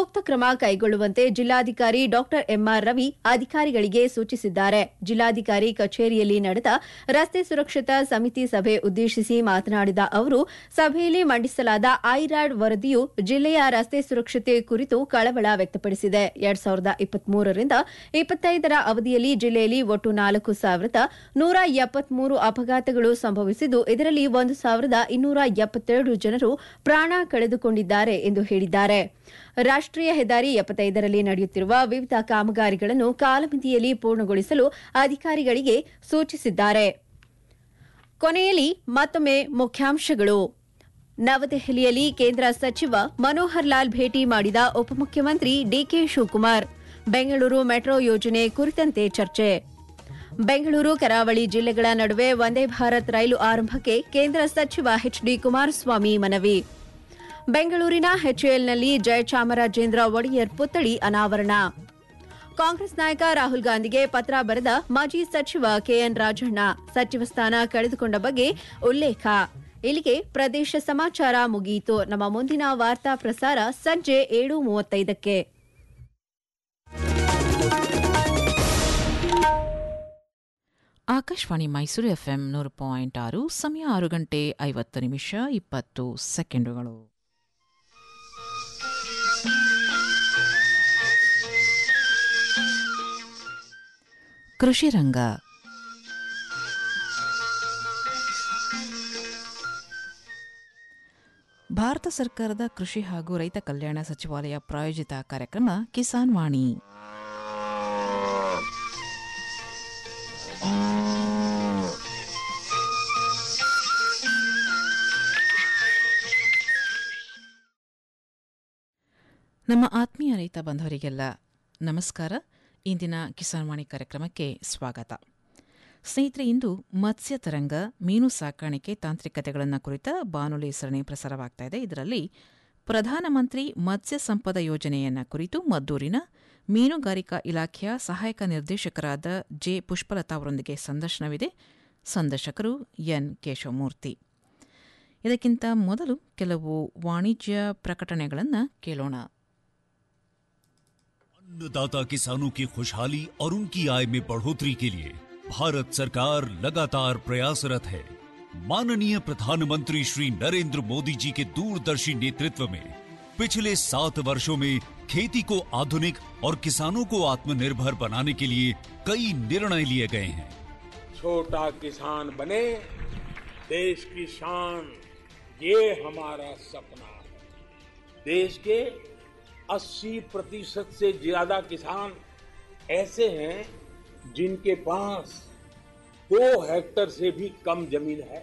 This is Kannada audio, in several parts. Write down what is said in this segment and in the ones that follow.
ಸೂಕ್ತ ಕ್ರಮ ಕೈಗೊಳ್ಳುವಂತೆ ಜಿಲ್ಲಾಧಿಕಾರಿ ಡಾಕ್ಟರ್ ಎಂಆರ್ ರವಿ ಅಧಿಕಾರಿಗಳಿಗೆ ಸೂಚಿಸಿದ್ದಾರೆ ಜಿಲ್ಲಾಧಿಕಾರಿ ಕಚೇರಿಯಲ್ಲಿ ನಡೆದ ರಸ್ತೆ ಸುರಕ್ಷತಾ ಸಮಿತಿ ಸಭೆ ಉದ್ದೇಶಿಸಿ ಮಾತನಾಡಿದ ಅವರು ಸಭೆಯಲ್ಲಿ ಮಂಡಿಸಲಾದ ಐರಾಡ್ ವರದಿಯು ಜಿಲ್ಲೆಯ ರಸ್ತೆ ಸುರಕ್ಷತೆ ಕುರಿತು ಕಳವಳ ವ್ಯಕ್ತಪಡಿಸಿದೆ ಎರಡ್ ಸಾವಿರದ ಇಪ್ಪತ್ಮೂರರಿಂದ ಇಪ್ಪತ್ತೈದರ ಅವಧಿಯಲ್ಲಿ ಜಿಲ್ಲೆಯಲ್ಲಿ ಒಟ್ಟು ನಾಲ್ಕು ಸಾವಿರದ ನೂರ ಎಪ್ಪತ್ಮೂರು ಅಪಘಾತಗಳು ಸಂಭವಿಸಿದ್ದು ಇದರಲ್ಲಿ ಒಂದು ಸಾವಿರದ ಇನ್ನೂರ ಎಪ್ಪತ್ತೆರಡು ಜನರು ಪ್ರಾಣ ಕಳೆದುಕೊಂಡಿದ್ದಾರೆ ಎಂದು ಹೇಳಿದ್ದಾರೆ ರಾಷ್ಟ್ರೀಯ ಹೆದ್ದಾರಿ ಎಪ್ಪತ್ತೈದರಲ್ಲಿ ನಡೆಯುತ್ತಿರುವ ವಿವಿಧ ಕಾಮಗಾರಿಗಳನ್ನು ಕಾಲಮಿತಿಯಲ್ಲಿ ಪೂರ್ಣಗೊಳಿಸಲು ಅಧಿಕಾರಿಗಳಿಗೆ ಸೂಚಿಸಿದ್ದಾರೆ ಕೊನೆಯಲ್ಲಿ ಮತ್ತೊಮ್ಮೆ ಮುಖ್ಯಾಂಶಗಳು ನವದೆಹಲಿಯಲ್ಲಿ ಕೇಂದ್ರ ಸಚಿವ ಮನೋಹರ್ ಲಾಲ್ ಭೇಟಿ ಮಾಡಿದ ಉಪಮುಖ್ಯಮಂತ್ರಿ ಡಿಕೆ ಶಿವಕುಮಾರ್ ಬೆಂಗಳೂರು ಮೆಟ್ರೋ ಯೋಜನೆ ಕುರಿತಂತೆ ಚರ್ಚೆ ಬೆಂಗಳೂರು ಕರಾವಳಿ ಜಿಲ್ಲೆಗಳ ನಡುವೆ ವಂದೇ ಭಾರತ್ ರೈಲು ಆರಂಭಕ್ಕೆ ಕೇಂದ್ರ ಸಚಿವ ಎಚ್ಡಿ ಕುಮಾರಸ್ವಾಮಿ ಮನವಿ ಬೆಂಗಳೂರಿನ ಎಚ್ಎಎಲ್ನಲ್ಲಿ ಜಯಚಾಮರಾಜೇಂದ್ರ ಒಡೆಯರ್ ಪುತ್ಥಳಿ ಅನಾವರಣ ಕಾಂಗ್ರೆಸ್ ನಾಯಕ ರಾಹುಲ್ ಗಾಂಧಿಗೆ ಪತ್ರ ಬರೆದ ಮಾಜಿ ಸಚಿವ ಕೆಎನ್ ರಾಜಣ್ಣ ಸಚಿವ ಸ್ಥಾನ ಕಳೆದುಕೊಂಡ ಬಗ್ಗೆ ಉಲ್ಲೇಖ ಇಲ್ಲಿಗೆ ಪ್ರದೇಶ ಸಮಾಚಾರ ಮುಗಿಯಿತು ನಮ್ಮ ಮುಂದಿನ ವಾರ್ತಾ ಪ್ರಸಾರ ಸಂಜೆ ಏಳು ಮೂವತ್ತೈದಕ್ಕೆ ಆಕಾಶವಾಣಿ ಮೈಸೂರು ಎಫ್ಎಂ ನೂರು ಪಾಯಿಂಟ್ ಆರು ಸಮಯ ಆರು ಗಂಟೆ ಐವತ್ತು ನಿಮಿಷ ಇಪ್ಪತ್ತು ಸೆಕೆಂಡುಗಳು ಕೃಷಿ ರಂಗ ಭಾರತ ಸರ್ಕಾರದ ಕೃಷಿ ಹಾಗೂ ರೈತ ಕಲ್ಯಾಣ ಸಚಿವಾಲಯ ಪ್ರಾಯೋಜಿತ ಕಾರ್ಯಕ್ರಮ ಕಿಸಾನ್ ವಾಣಿ ನಮ್ಮ ಆತ್ಮೀಯ ರೈತ ಬಾಂಧವರಿಗೆಲ್ಲ ನಮಸ್ಕಾರ ಇಂದಿನ ಕಿಸಾನ್ ವಾಣಿ ಕಾರ್ಯಕ್ರಮಕ್ಕೆ ಸ್ವಾಗತ ಸ್ನೇಹಿತರೆ ಇಂದು ಮತ್ಸ್ಯ ತರಂಗ ಮೀನು ಸಾಕಾಣಿಕೆ ತಾಂತ್ರಿಕತೆಗಳನ್ನು ಕುರಿತ ಬಾನುಲಿ ಸರಣಿ ಪ್ರಸಾರವಾಗ್ತಾ ಇದೆ ಇದರಲ್ಲಿ ಪ್ರಧಾನಮಂತ್ರಿ ಮತ್ಸ್ಯ ಸಂಪದ ಯೋಜನೆಯನ್ನ ಕುರಿತು ಮದ್ದೂರಿನ ಮೀನುಗಾರಿಕಾ ಇಲಾಖೆಯ ಸಹಾಯಕ ನಿರ್ದೇಶಕರಾದ ಜೆ ಪುಷ್ಪಲತಾ ಅವರೊಂದಿಗೆ ಸಂದರ್ಶನವಿದೆ ಸಂದರ್ಶಕರು ಎನ್ ಕೇಶವಮೂರ್ತಿ ಇದಕ್ಕಿಂತ ಮೊದಲು ಕೆಲವು ವಾಣಿಜ್ಯ ಪ್ರಕಟಣೆಗಳನ್ನು ಕೇಳೋಣ अन्नदाता किसानों की खुशहाली और उनकी आय में बढ़ोतरी के लिए भारत सरकार लगातार प्रयासरत है माननीय प्रधानमंत्री श्री नरेंद्र मोदी जी के दूरदर्शी नेतृत्व में पिछले सात वर्षों में खेती को आधुनिक और किसानों को आत्मनिर्भर बनाने के लिए कई निर्णय लिए गए हैं छोटा किसान बने देश की शान ये हमारा सपना है देश के 80 प्रतिशत से ज्यादा किसान ऐसे हैं जिनके पास दो हेक्टर से भी कम जमीन है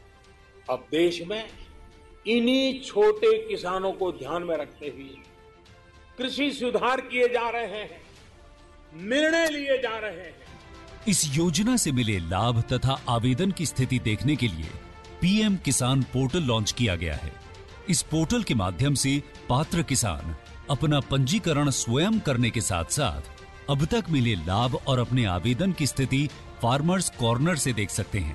अब देश में इन्हीं छोटे किसानों को ध्यान में रखते हुए कृषि सुधार किए जा रहे हैं निर्णय लिए जा रहे हैं इस योजना से मिले लाभ तथा आवेदन की स्थिति देखने के लिए पीएम किसान पोर्टल लॉन्च किया गया है इस पोर्टल के माध्यम से पात्र किसान अपना पंजीकरण स्वयं करने के साथ साथ अब तक मिले लाभ और अपने आवेदन की स्थिति फार्मर्स कॉर्नर से देख सकते हैं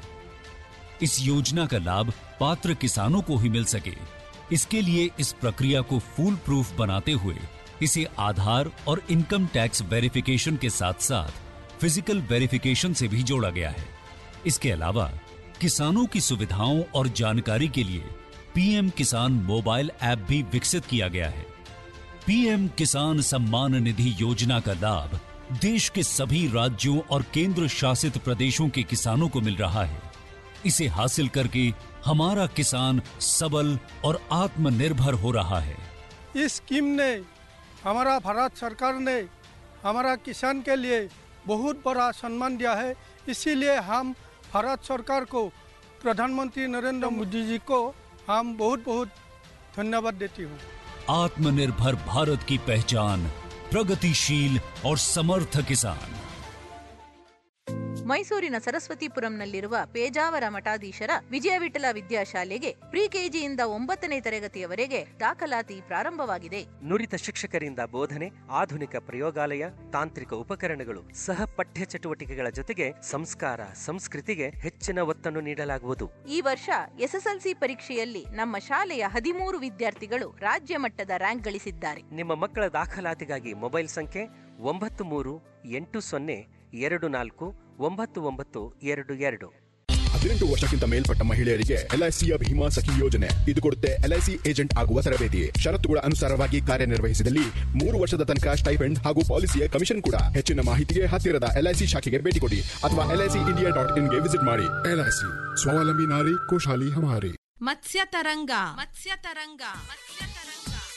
इस योजना का लाभ पात्र किसानों को ही मिल सके इसके लिए इस प्रक्रिया को फूल प्रूफ बनाते हुए इसे आधार और इनकम टैक्स वेरिफिकेशन के साथ साथ फिजिकल वेरिफिकेशन से भी जोड़ा गया है इसके अलावा किसानों की सुविधाओं और जानकारी के लिए पीएम किसान मोबाइल ऐप भी विकसित किया गया है पीएम किसान सम्मान निधि योजना का लाभ देश के सभी राज्यों और केंद्र शासित प्रदेशों के किसानों को मिल रहा है इसे हासिल करके हमारा किसान सबल और आत्मनिर्भर हो रहा है इस स्कीम ने हमारा भारत सरकार ने हमारा किसान के लिए बहुत बड़ा सम्मान दिया है इसीलिए हम भारत सरकार को प्रधानमंत्री नरेंद्र मोदी जी को हम बहुत बहुत धन्यवाद देती हूँ आत्मनिर्भर भारत की पहचान प्रगतिशील और समर्थ किसान ಮೈಸೂರಿನ ಸರಸ್ವತಿಪುರಂನಲ್ಲಿರುವ ಪೇಜಾವರ ಮಠಾಧೀಶರ ವಿಜಯ ವಿಠಲ ವಿದ್ಯಾಶಾಲೆಗೆ ಪ್ರಿ ಕೆಜಿಯಿಂದ ಒಂಬತ್ತನೇ ತರಗತಿಯವರೆಗೆ ದಾಖಲಾತಿ ಪ್ರಾರಂಭವಾಗಿದೆ ನುರಿತ ಶಿಕ್ಷಕರಿಂದ ಬೋಧನೆ ಆಧುನಿಕ ಪ್ರಯೋಗಾಲಯ ತಾಂತ್ರಿಕ ಉಪಕರಣಗಳು ಸಹ ಪಠ್ಯ ಚಟುವಟಿಕೆಗಳ ಜೊತೆಗೆ ಸಂಸ್ಕಾರ ಸಂಸ್ಕೃತಿಗೆ ಹೆಚ್ಚಿನ ಒತ್ತನ್ನು ನೀಡಲಾಗುವುದು ಈ ವರ್ಷ ಎಸ್ಎಸ್ಎಲ್ಸಿ ಪರೀಕ್ಷೆಯಲ್ಲಿ ನಮ್ಮ ಶಾಲೆಯ ಹದಿಮೂರು ವಿದ್ಯಾರ್ಥಿಗಳು ರಾಜ್ಯ ಮಟ್ಟದ ರ್ಯಾಂಕ್ ಗಳಿಸಿದ್ದಾರೆ ನಿಮ್ಮ ಮಕ್ಕಳ ದಾಖಲಾತಿಗಾಗಿ ಮೊಬೈಲ್ ಸಂಖ್ಯೆ ಒಂಬತ್ತು ಮೂರು ಎಂಟು ಸೊನ್ನೆ ಎರಡು ನಾಲ್ಕು ಒಂಬತ್ತು ಒಂಬತ್ತು ಎರಡು ಎರಡು ಹದಿನೆಂಟು ವರ್ಷಕ್ಕಿಂತ ಮೇಲ್ಪಟ್ಟ ಮಹಿಳೆಯರಿಗೆ ಎಲ್ಐಸಿಯ ಭೀಮಾ ಸಖಿ ಯೋಜನೆ ಇದು ಕೊಡುತ್ತೆ ಎಲ್ಐಸಿ ಏಜೆಂಟ್ ಆಗುವ ತರಬೇತಿ ಷರತ್ತುಗಳ ಅನುಸಾರವಾಗಿ ಕಾರ್ಯನಿರ್ವಹಿಸಿದಲ್ಲಿ ಮೂರು ವರ್ಷದ ತನಕ ಸ್ಟೈಪೆಂಡ್ ಹಾಗೂ ಪಾಲಿಸಿಯ ಕಮಿಷನ್ ಕೂಡ ಹೆಚ್ಚಿನ ಮಾಹಿತಿಗೆ ಹತ್ತಿರದ ಎಲ್ಐಸಿ ಶಾಖೆಗೆ ಭೇಟಿ ಕೊಡಿ ಅಥವಾ ಎಲ್ಐಸಿ ಇಂಡಿಯಾ ಡಾಟ್ ಇನ್ಗೆ ವಿಸಿಟ್ ಮಾಡಿ ಎಲ್ಐಸಿ ಸ್ವಾವಲಂಬಿ ನಾರಿ ಖುಷಾಲಿ ಹಮಾರಿ ಮತ್ಸ್ಯ ತರಂಗ ಮತ್ಸ್ಯ ತರಂಗ ಮತ್ಸ್ಯ ತರಂಗ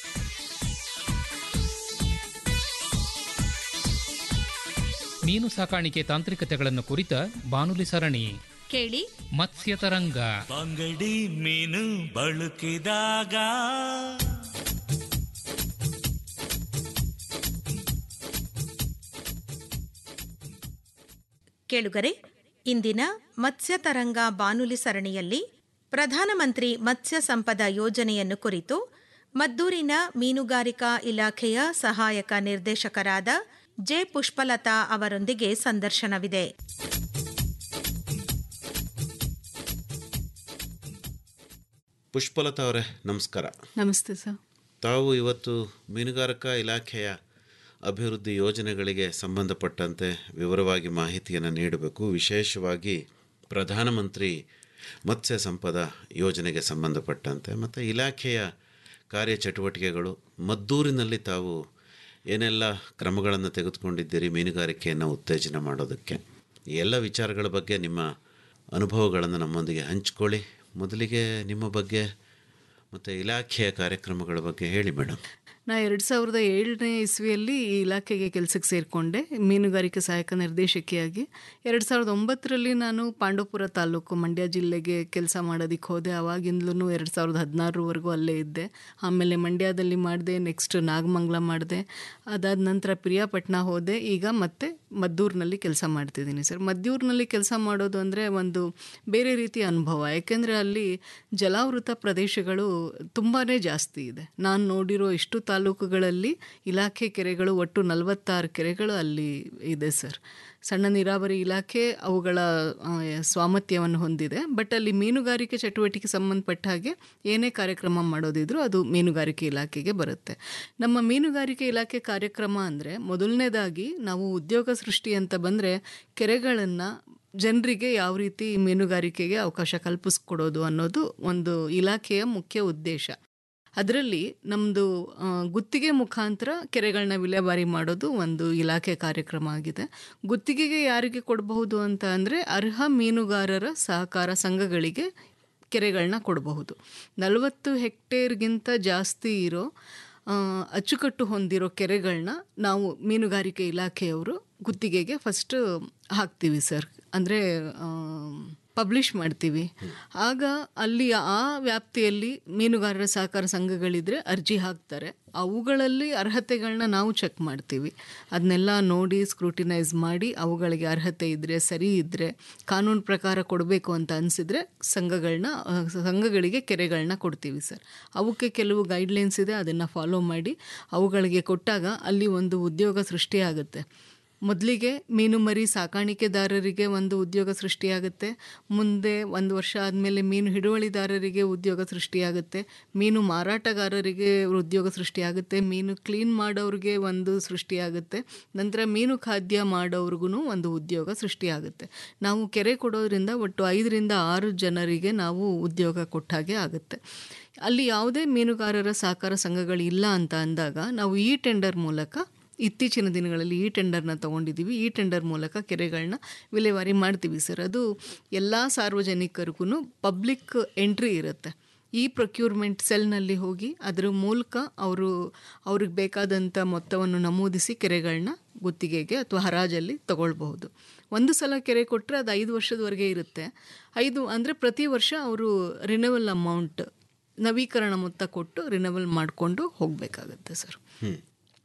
ಮೀನು ಸಾಕಾಣಿಕೆ ತಾಂತ್ರಿಕತೆಗಳನ್ನು ಕುರಿತ ಬಾನುಲಿ ಸರಣಿ ಕೇಳಿ ಮತ್ಸ್ಯ ತರಂಗ ಬಂಗಡಿ ಮೀನು ಬಳಕಿದಾಗ ಕೇಳುಗರೆ ಇಂದಿನ ಮತ್ಸ್ಯ ತರಂಗ ಬಾನುಲಿ ಸರಣಿಯಲ್ಲಿ ಪ್ರಧಾನಮಂತ್ರಿ ಮತ್ಸ್ಯ ಸಂಪದ ಯೋಜನೆಯನ್ನು ಕುರಿತು ಮದ್ದೂರಿನ ಮೀನುಗಾರಿಕಾ ಇಲಾಖೆಯ ಸಹಾಯಕ ನಿರ್ದೇಶಕರಾದ ಜೆ ಪುಷ್ಪಲತಾ ಅವರೊಂದಿಗೆ ಸಂದರ್ಶನವಿದೆ ಪುಷ್ಪಲತಾ ಅವರೇ ನಮಸ್ಕಾರ ನಮಸ್ತೆ ಸರ್ ತಾವು ಇವತ್ತು ಮೀನುಗಾರಿಕಾ ಇಲಾಖೆಯ ಅಭಿವೃದ್ಧಿ ಯೋಜನೆಗಳಿಗೆ ಸಂಬಂಧಪಟ್ಟಂತೆ ವಿವರವಾಗಿ ಮಾಹಿತಿಯನ್ನು ನೀಡಬೇಕು ವಿಶೇಷವಾಗಿ ಪ್ರಧಾನಮಂತ್ರಿ ಮತ್ಸ್ಯ ಸಂಪದ ಯೋಜನೆಗೆ ಸಂಬಂಧಪಟ್ಟಂತೆ ಮತ್ತು ಇಲಾಖೆಯ ಕಾರ್ಯಚಟುವಟಿಕೆಗಳು ಮದ್ದೂರಿನಲ್ಲಿ ತಾವು ಏನೆಲ್ಲ ಕ್ರಮಗಳನ್ನು ತೆಗೆದುಕೊಂಡಿದ್ದೀರಿ ಮೀನುಗಾರಿಕೆಯನ್ನು ಉತ್ತೇಜನ ಮಾಡೋದಕ್ಕೆ ಈ ಎಲ್ಲ ವಿಚಾರಗಳ ಬಗ್ಗೆ ನಿಮ್ಮ ಅನುಭವಗಳನ್ನು ನಮ್ಮೊಂದಿಗೆ ಹಂಚ್ಕೊಳ್ಳಿ ಮೊದಲಿಗೆ ನಿಮ್ಮ ಬಗ್ಗೆ ಮತ್ತು ಇಲಾಖೆಯ ಕಾರ್ಯಕ್ರಮಗಳ ಬಗ್ಗೆ ಹೇಳಿ ಮೇಡಮ್ ನಾ ಎರಡು ಸಾವಿರದ ಏಳನೇ ಇಸ್ವಿಯಲ್ಲಿ ಈ ಇಲಾಖೆಗೆ ಕೆಲಸಕ್ಕೆ ಸೇರಿಕೊಂಡೆ ಮೀನುಗಾರಿಕೆ ಸಹಾಯಕ ನಿರ್ದೇಶಕಿಯಾಗಿ ಎರಡು ಸಾವಿರದ ಒಂಬತ್ತರಲ್ಲಿ ನಾನು ಪಾಂಡವಪುರ ತಾಲೂಕು ಮಂಡ್ಯ ಜಿಲ್ಲೆಗೆ ಕೆಲಸ ಮಾಡೋದಕ್ಕೆ ಹೋದೆ ಆವಾಗಿಂದಲೂ ಎರಡು ಸಾವಿರದ ಹದಿನಾರರವರೆಗೂ ಅಲ್ಲೇ ಇದ್ದೆ ಆಮೇಲೆ ಮಂಡ್ಯದಲ್ಲಿ ಮಾಡಿದೆ ನೆಕ್ಸ್ಟ್ ನಾಗಮಂಗಲ ಮಾಡಿದೆ ಅದಾದ ನಂತರ ಪ್ರಿಯಾಪಟ್ಟಣ ಹೋದೆ ಈಗ ಮತ್ತೆ ಮದ್ದೂರಿನಲ್ಲಿ ಕೆಲಸ ಮಾಡ್ತಿದ್ದೀನಿ ಸರ್ ಮದ್ದೂರಿನಲ್ಲಿ ಕೆಲಸ ಮಾಡೋದು ಅಂದರೆ ಒಂದು ಬೇರೆ ರೀತಿಯ ಅನುಭವ ಯಾಕೆಂದರೆ ಅಲ್ಲಿ ಜಲಾವೃತ ಪ್ರದೇಶಗಳು ತುಂಬಾ ಜಾಸ್ತಿ ಇದೆ ನಾನು ನೋಡಿರೋ ಇಷ್ಟು ತಾಲೂಕುಗಳಲ್ಲಿ ಇಲಾಖೆ ಕೆರೆಗಳು ಒಟ್ಟು ನಲವತ್ತಾರು ಕೆರೆಗಳು ಅಲ್ಲಿ ಇದೆ ಸರ್ ಸಣ್ಣ ನೀರಾವರಿ ಇಲಾಖೆ ಅವುಗಳ ಆ, ಸ್ವಾಮರ್ಥ್ಯವನ್ನು ಹೊಂದಿದೆ ಬಟ್ ಅಲ್ಲಿ ಮೀನುಗಾರಿಕೆ ಚಟುವಟಿಕೆ ಸಂಬಂಧಪಟ್ಟ ಹಾಗೆ ಏನೇ ಕಾರ್ಯಕ್ರಮ ಮಾಡೋದಿದ್ರು ಅದು ಮೀನುಗಾರಿಕೆ ಇಲಾಖೆಗೆ ಬರುತ್ತೆ ನಮ್ಮ ಮೀನುಗಾರಿಕೆ ಇಲಾಖೆ ಕಾರ್ಯಕ್ರಮ ಅಂದರೆ ಮೊದಲನೇದಾಗಿ ನಾವು ಉದ್ಯೋಗ ಸೃಷ್ಟಿ ಅಂತ ಬಂದರೆ ಕೆರೆಗಳನ್ನು ಜನರಿಗೆ ಯಾವ ರೀತಿ ಮೀನುಗಾರಿಕೆಗೆ ಅವಕಾಶ ಕಲ್ಪಿಸ್ಕೊಡೋದು ಅನ್ನೋದು ಒಂದು ಇಲಾಖೆಯ ಮುಖ್ಯ ಉದ್ದೇಶ ಅದರಲ್ಲಿ ನಮ್ಮದು ಗುತ್ತಿಗೆ ಮುಖಾಂತರ ಕೆರೆಗಳನ್ನ ವಿಲೇವಾರಿ ಮಾಡೋದು ಒಂದು ಇಲಾಖೆ ಕಾರ್ಯಕ್ರಮ ಆಗಿದೆ ಗುತ್ತಿಗೆಗೆ ಯಾರಿಗೆ ಕೊಡಬಹುದು ಅಂತ ಅಂದರೆ ಅರ್ಹ ಮೀನುಗಾರರ ಸಹಕಾರ ಸಂಘಗಳಿಗೆ ಕೆರೆಗಳನ್ನ ಕೊಡಬಹುದು ನಲವತ್ತು ಹೆಕ್ಟೇರ್ಗಿಂತ ಜಾಸ್ತಿ ಇರೋ ಆ, ಅಚ್ಚುಕಟ್ಟು ಹೊಂದಿರೋ ಕೆರೆಗಳನ್ನ ನಾವು ಮೀನುಗಾರಿಕೆ ಇಲಾಖೆಯವರು ಗುತ್ತಿಗೆಗೆ ಫಸ್ಟ್ ಹಾಕ್ತೀವಿ ಸರ್ ಅಂದರೆ ಪಬ್ಲಿಷ್ ಮಾಡ್ತೀವಿ ಆಗ ಅಲ್ಲಿ ಆ ವ್ಯಾಪ್ತಿಯಲ್ಲಿ ಮೀನುಗಾರರ ಸಹಕಾರ ಸಂಘಗಳಿದ್ರೆ ಅರ್ಜಿ ಹಾಕ್ತಾರೆ ಅವುಗಳಲ್ಲಿ ಅರ್ಹತೆಗಳನ್ನ ನಾವು ಚೆಕ್ ಮಾಡ್ತೀವಿ ಅದನ್ನೆಲ್ಲ ನೋಡಿ ಸ್ಕ್ರೂಟಿನೈಸ್ ಮಾಡಿ ಅವುಗಳಿಗೆ ಅರ್ಹತೆ ಇದ್ದರೆ ಸರಿ ಇದ್ದರೆ ಕಾನೂನು ಪ್ರಕಾರ ಕೊಡಬೇಕು ಅಂತ ಅನಿಸಿದ್ರೆ ಸಂಘಗಳನ್ನ ಆ, ಸಂಘಗಳಿಗೆ ಕೆರೆಗಳನ್ನ ಕೊಡ್ತೀವಿ ಸರ್ ಅವಕ್ಕೆ ಕೆಲವು ಗೈಡ್ಲೈನ್ಸ್ ಇದೆ ಅದನ್ನು ಫಾಲೋ ಮಾಡಿ ಅವುಗಳಿಗೆ ಕೊಟ್ಟಾಗ ಅಲ್ಲಿ ಒಂದು ಉದ್ಯೋಗ ಸೃಷ್ಟಿಯಾಗುತ್ತೆ ಮೊದಲಿಗೆ ಮೀನು ಮರಿ ಸಾಕಾಣಿಕೆದಾರರಿಗೆ ಒಂದು ಉದ್ಯೋಗ ಸೃಷ್ಟಿಯಾಗುತ್ತೆ ಮುಂದೆ ಒಂದು ವರ್ಷ ಆದಮೇಲೆ ಮೀನು ಹಿಡುವಳಿದಾರರಿಗೆ ಉದ್ಯೋಗ ಸೃಷ್ಟಿಯಾಗುತ್ತೆ ಮೀನು ಮಾರಾಟಗಾರರಿಗೆ ಉದ್ಯೋಗ ಸೃಷ್ಟಿಯಾಗುತ್ತೆ ಮೀನು ಕ್ಲೀನ್ ಮಾಡೋರಿಗೆ ಒಂದು ಸೃಷ್ಟಿಯಾಗುತ್ತೆ ನಂತರ ಮೀನು ಖಾದ್ಯ ಮಾಡೋರ್ಗು ಒಂದು ಉದ್ಯೋಗ ಸೃಷ್ಟಿಯಾಗುತ್ತೆ ನಾವು ಕೆರೆ ಕೊಡೋದ್ರಿಂದ ಒಟ್ಟು ಐದರಿಂದ ಆರು ಜನರಿಗೆ ನಾವು ಉದ್ಯೋಗ ಕೊಟ್ಟ ಹಾಗೆ ಆಗುತ್ತೆ ಅಲ್ಲಿ ಯಾವುದೇ ಮೀನುಗಾರರ ಸಹಕಾರ ಸಂಘಗಳು ಇಲ್ಲ ಅಂತ ಅಂದಾಗ ನಾವು ಈ ಟೆಂಡರ್ ಮೂಲಕ ಇತ್ತೀಚಿನ ದಿನಗಳಲ್ಲಿ ಈ ಟೆಂಡರ್ನ ತೊಗೊಂಡಿದ್ದೀವಿ ಈ ಟೆಂಡರ್ ಮೂಲಕ ಕೆರೆಗಳನ್ನ ವಿಲೇವಾರಿ ಮಾಡ್ತೀವಿ ಸರ್ ಅದು ಎಲ್ಲ ಸಾರ್ವಜನಿಕರಿಗೂ ಪಬ್ಲಿಕ್ ಎಂಟ್ರಿ ಇರುತ್ತೆ ಈ ಪ್ರೊಕ್ಯೂರ್ಮೆಂಟ್ ಸೆಲ್ನಲ್ಲಿ ಹೋಗಿ ಅದರ ಮೂಲಕ ಅವರು ಅವ್ರಿಗೆ ಬೇಕಾದಂಥ ಮೊತ್ತವನ್ನು ನಮೂದಿಸಿ ಕೆರೆಗಳನ್ನ ಗುತ್ತಿಗೆಗೆ ಅಥವಾ ಹರಾಜಲ್ಲಿ ತಗೊಳ್ಬಹುದು ಒಂದು ಸಲ ಕೆರೆ ಕೊಟ್ಟರೆ ಅದು ಐದು ವರ್ಷದವರೆಗೆ ಇರುತ್ತೆ ಐದು ಅಂದರೆ ಪ್ರತಿ ವರ್ಷ ಅವರು ರಿನವಲ್ ಅಮೌಂಟ್ ನವೀಕರಣ ಮೊತ್ತ ಕೊಟ್ಟು ರಿನವಲ್ ಮಾಡಿಕೊಂಡು ಹೋಗಬೇಕಾಗತ್ತೆ ಸರ್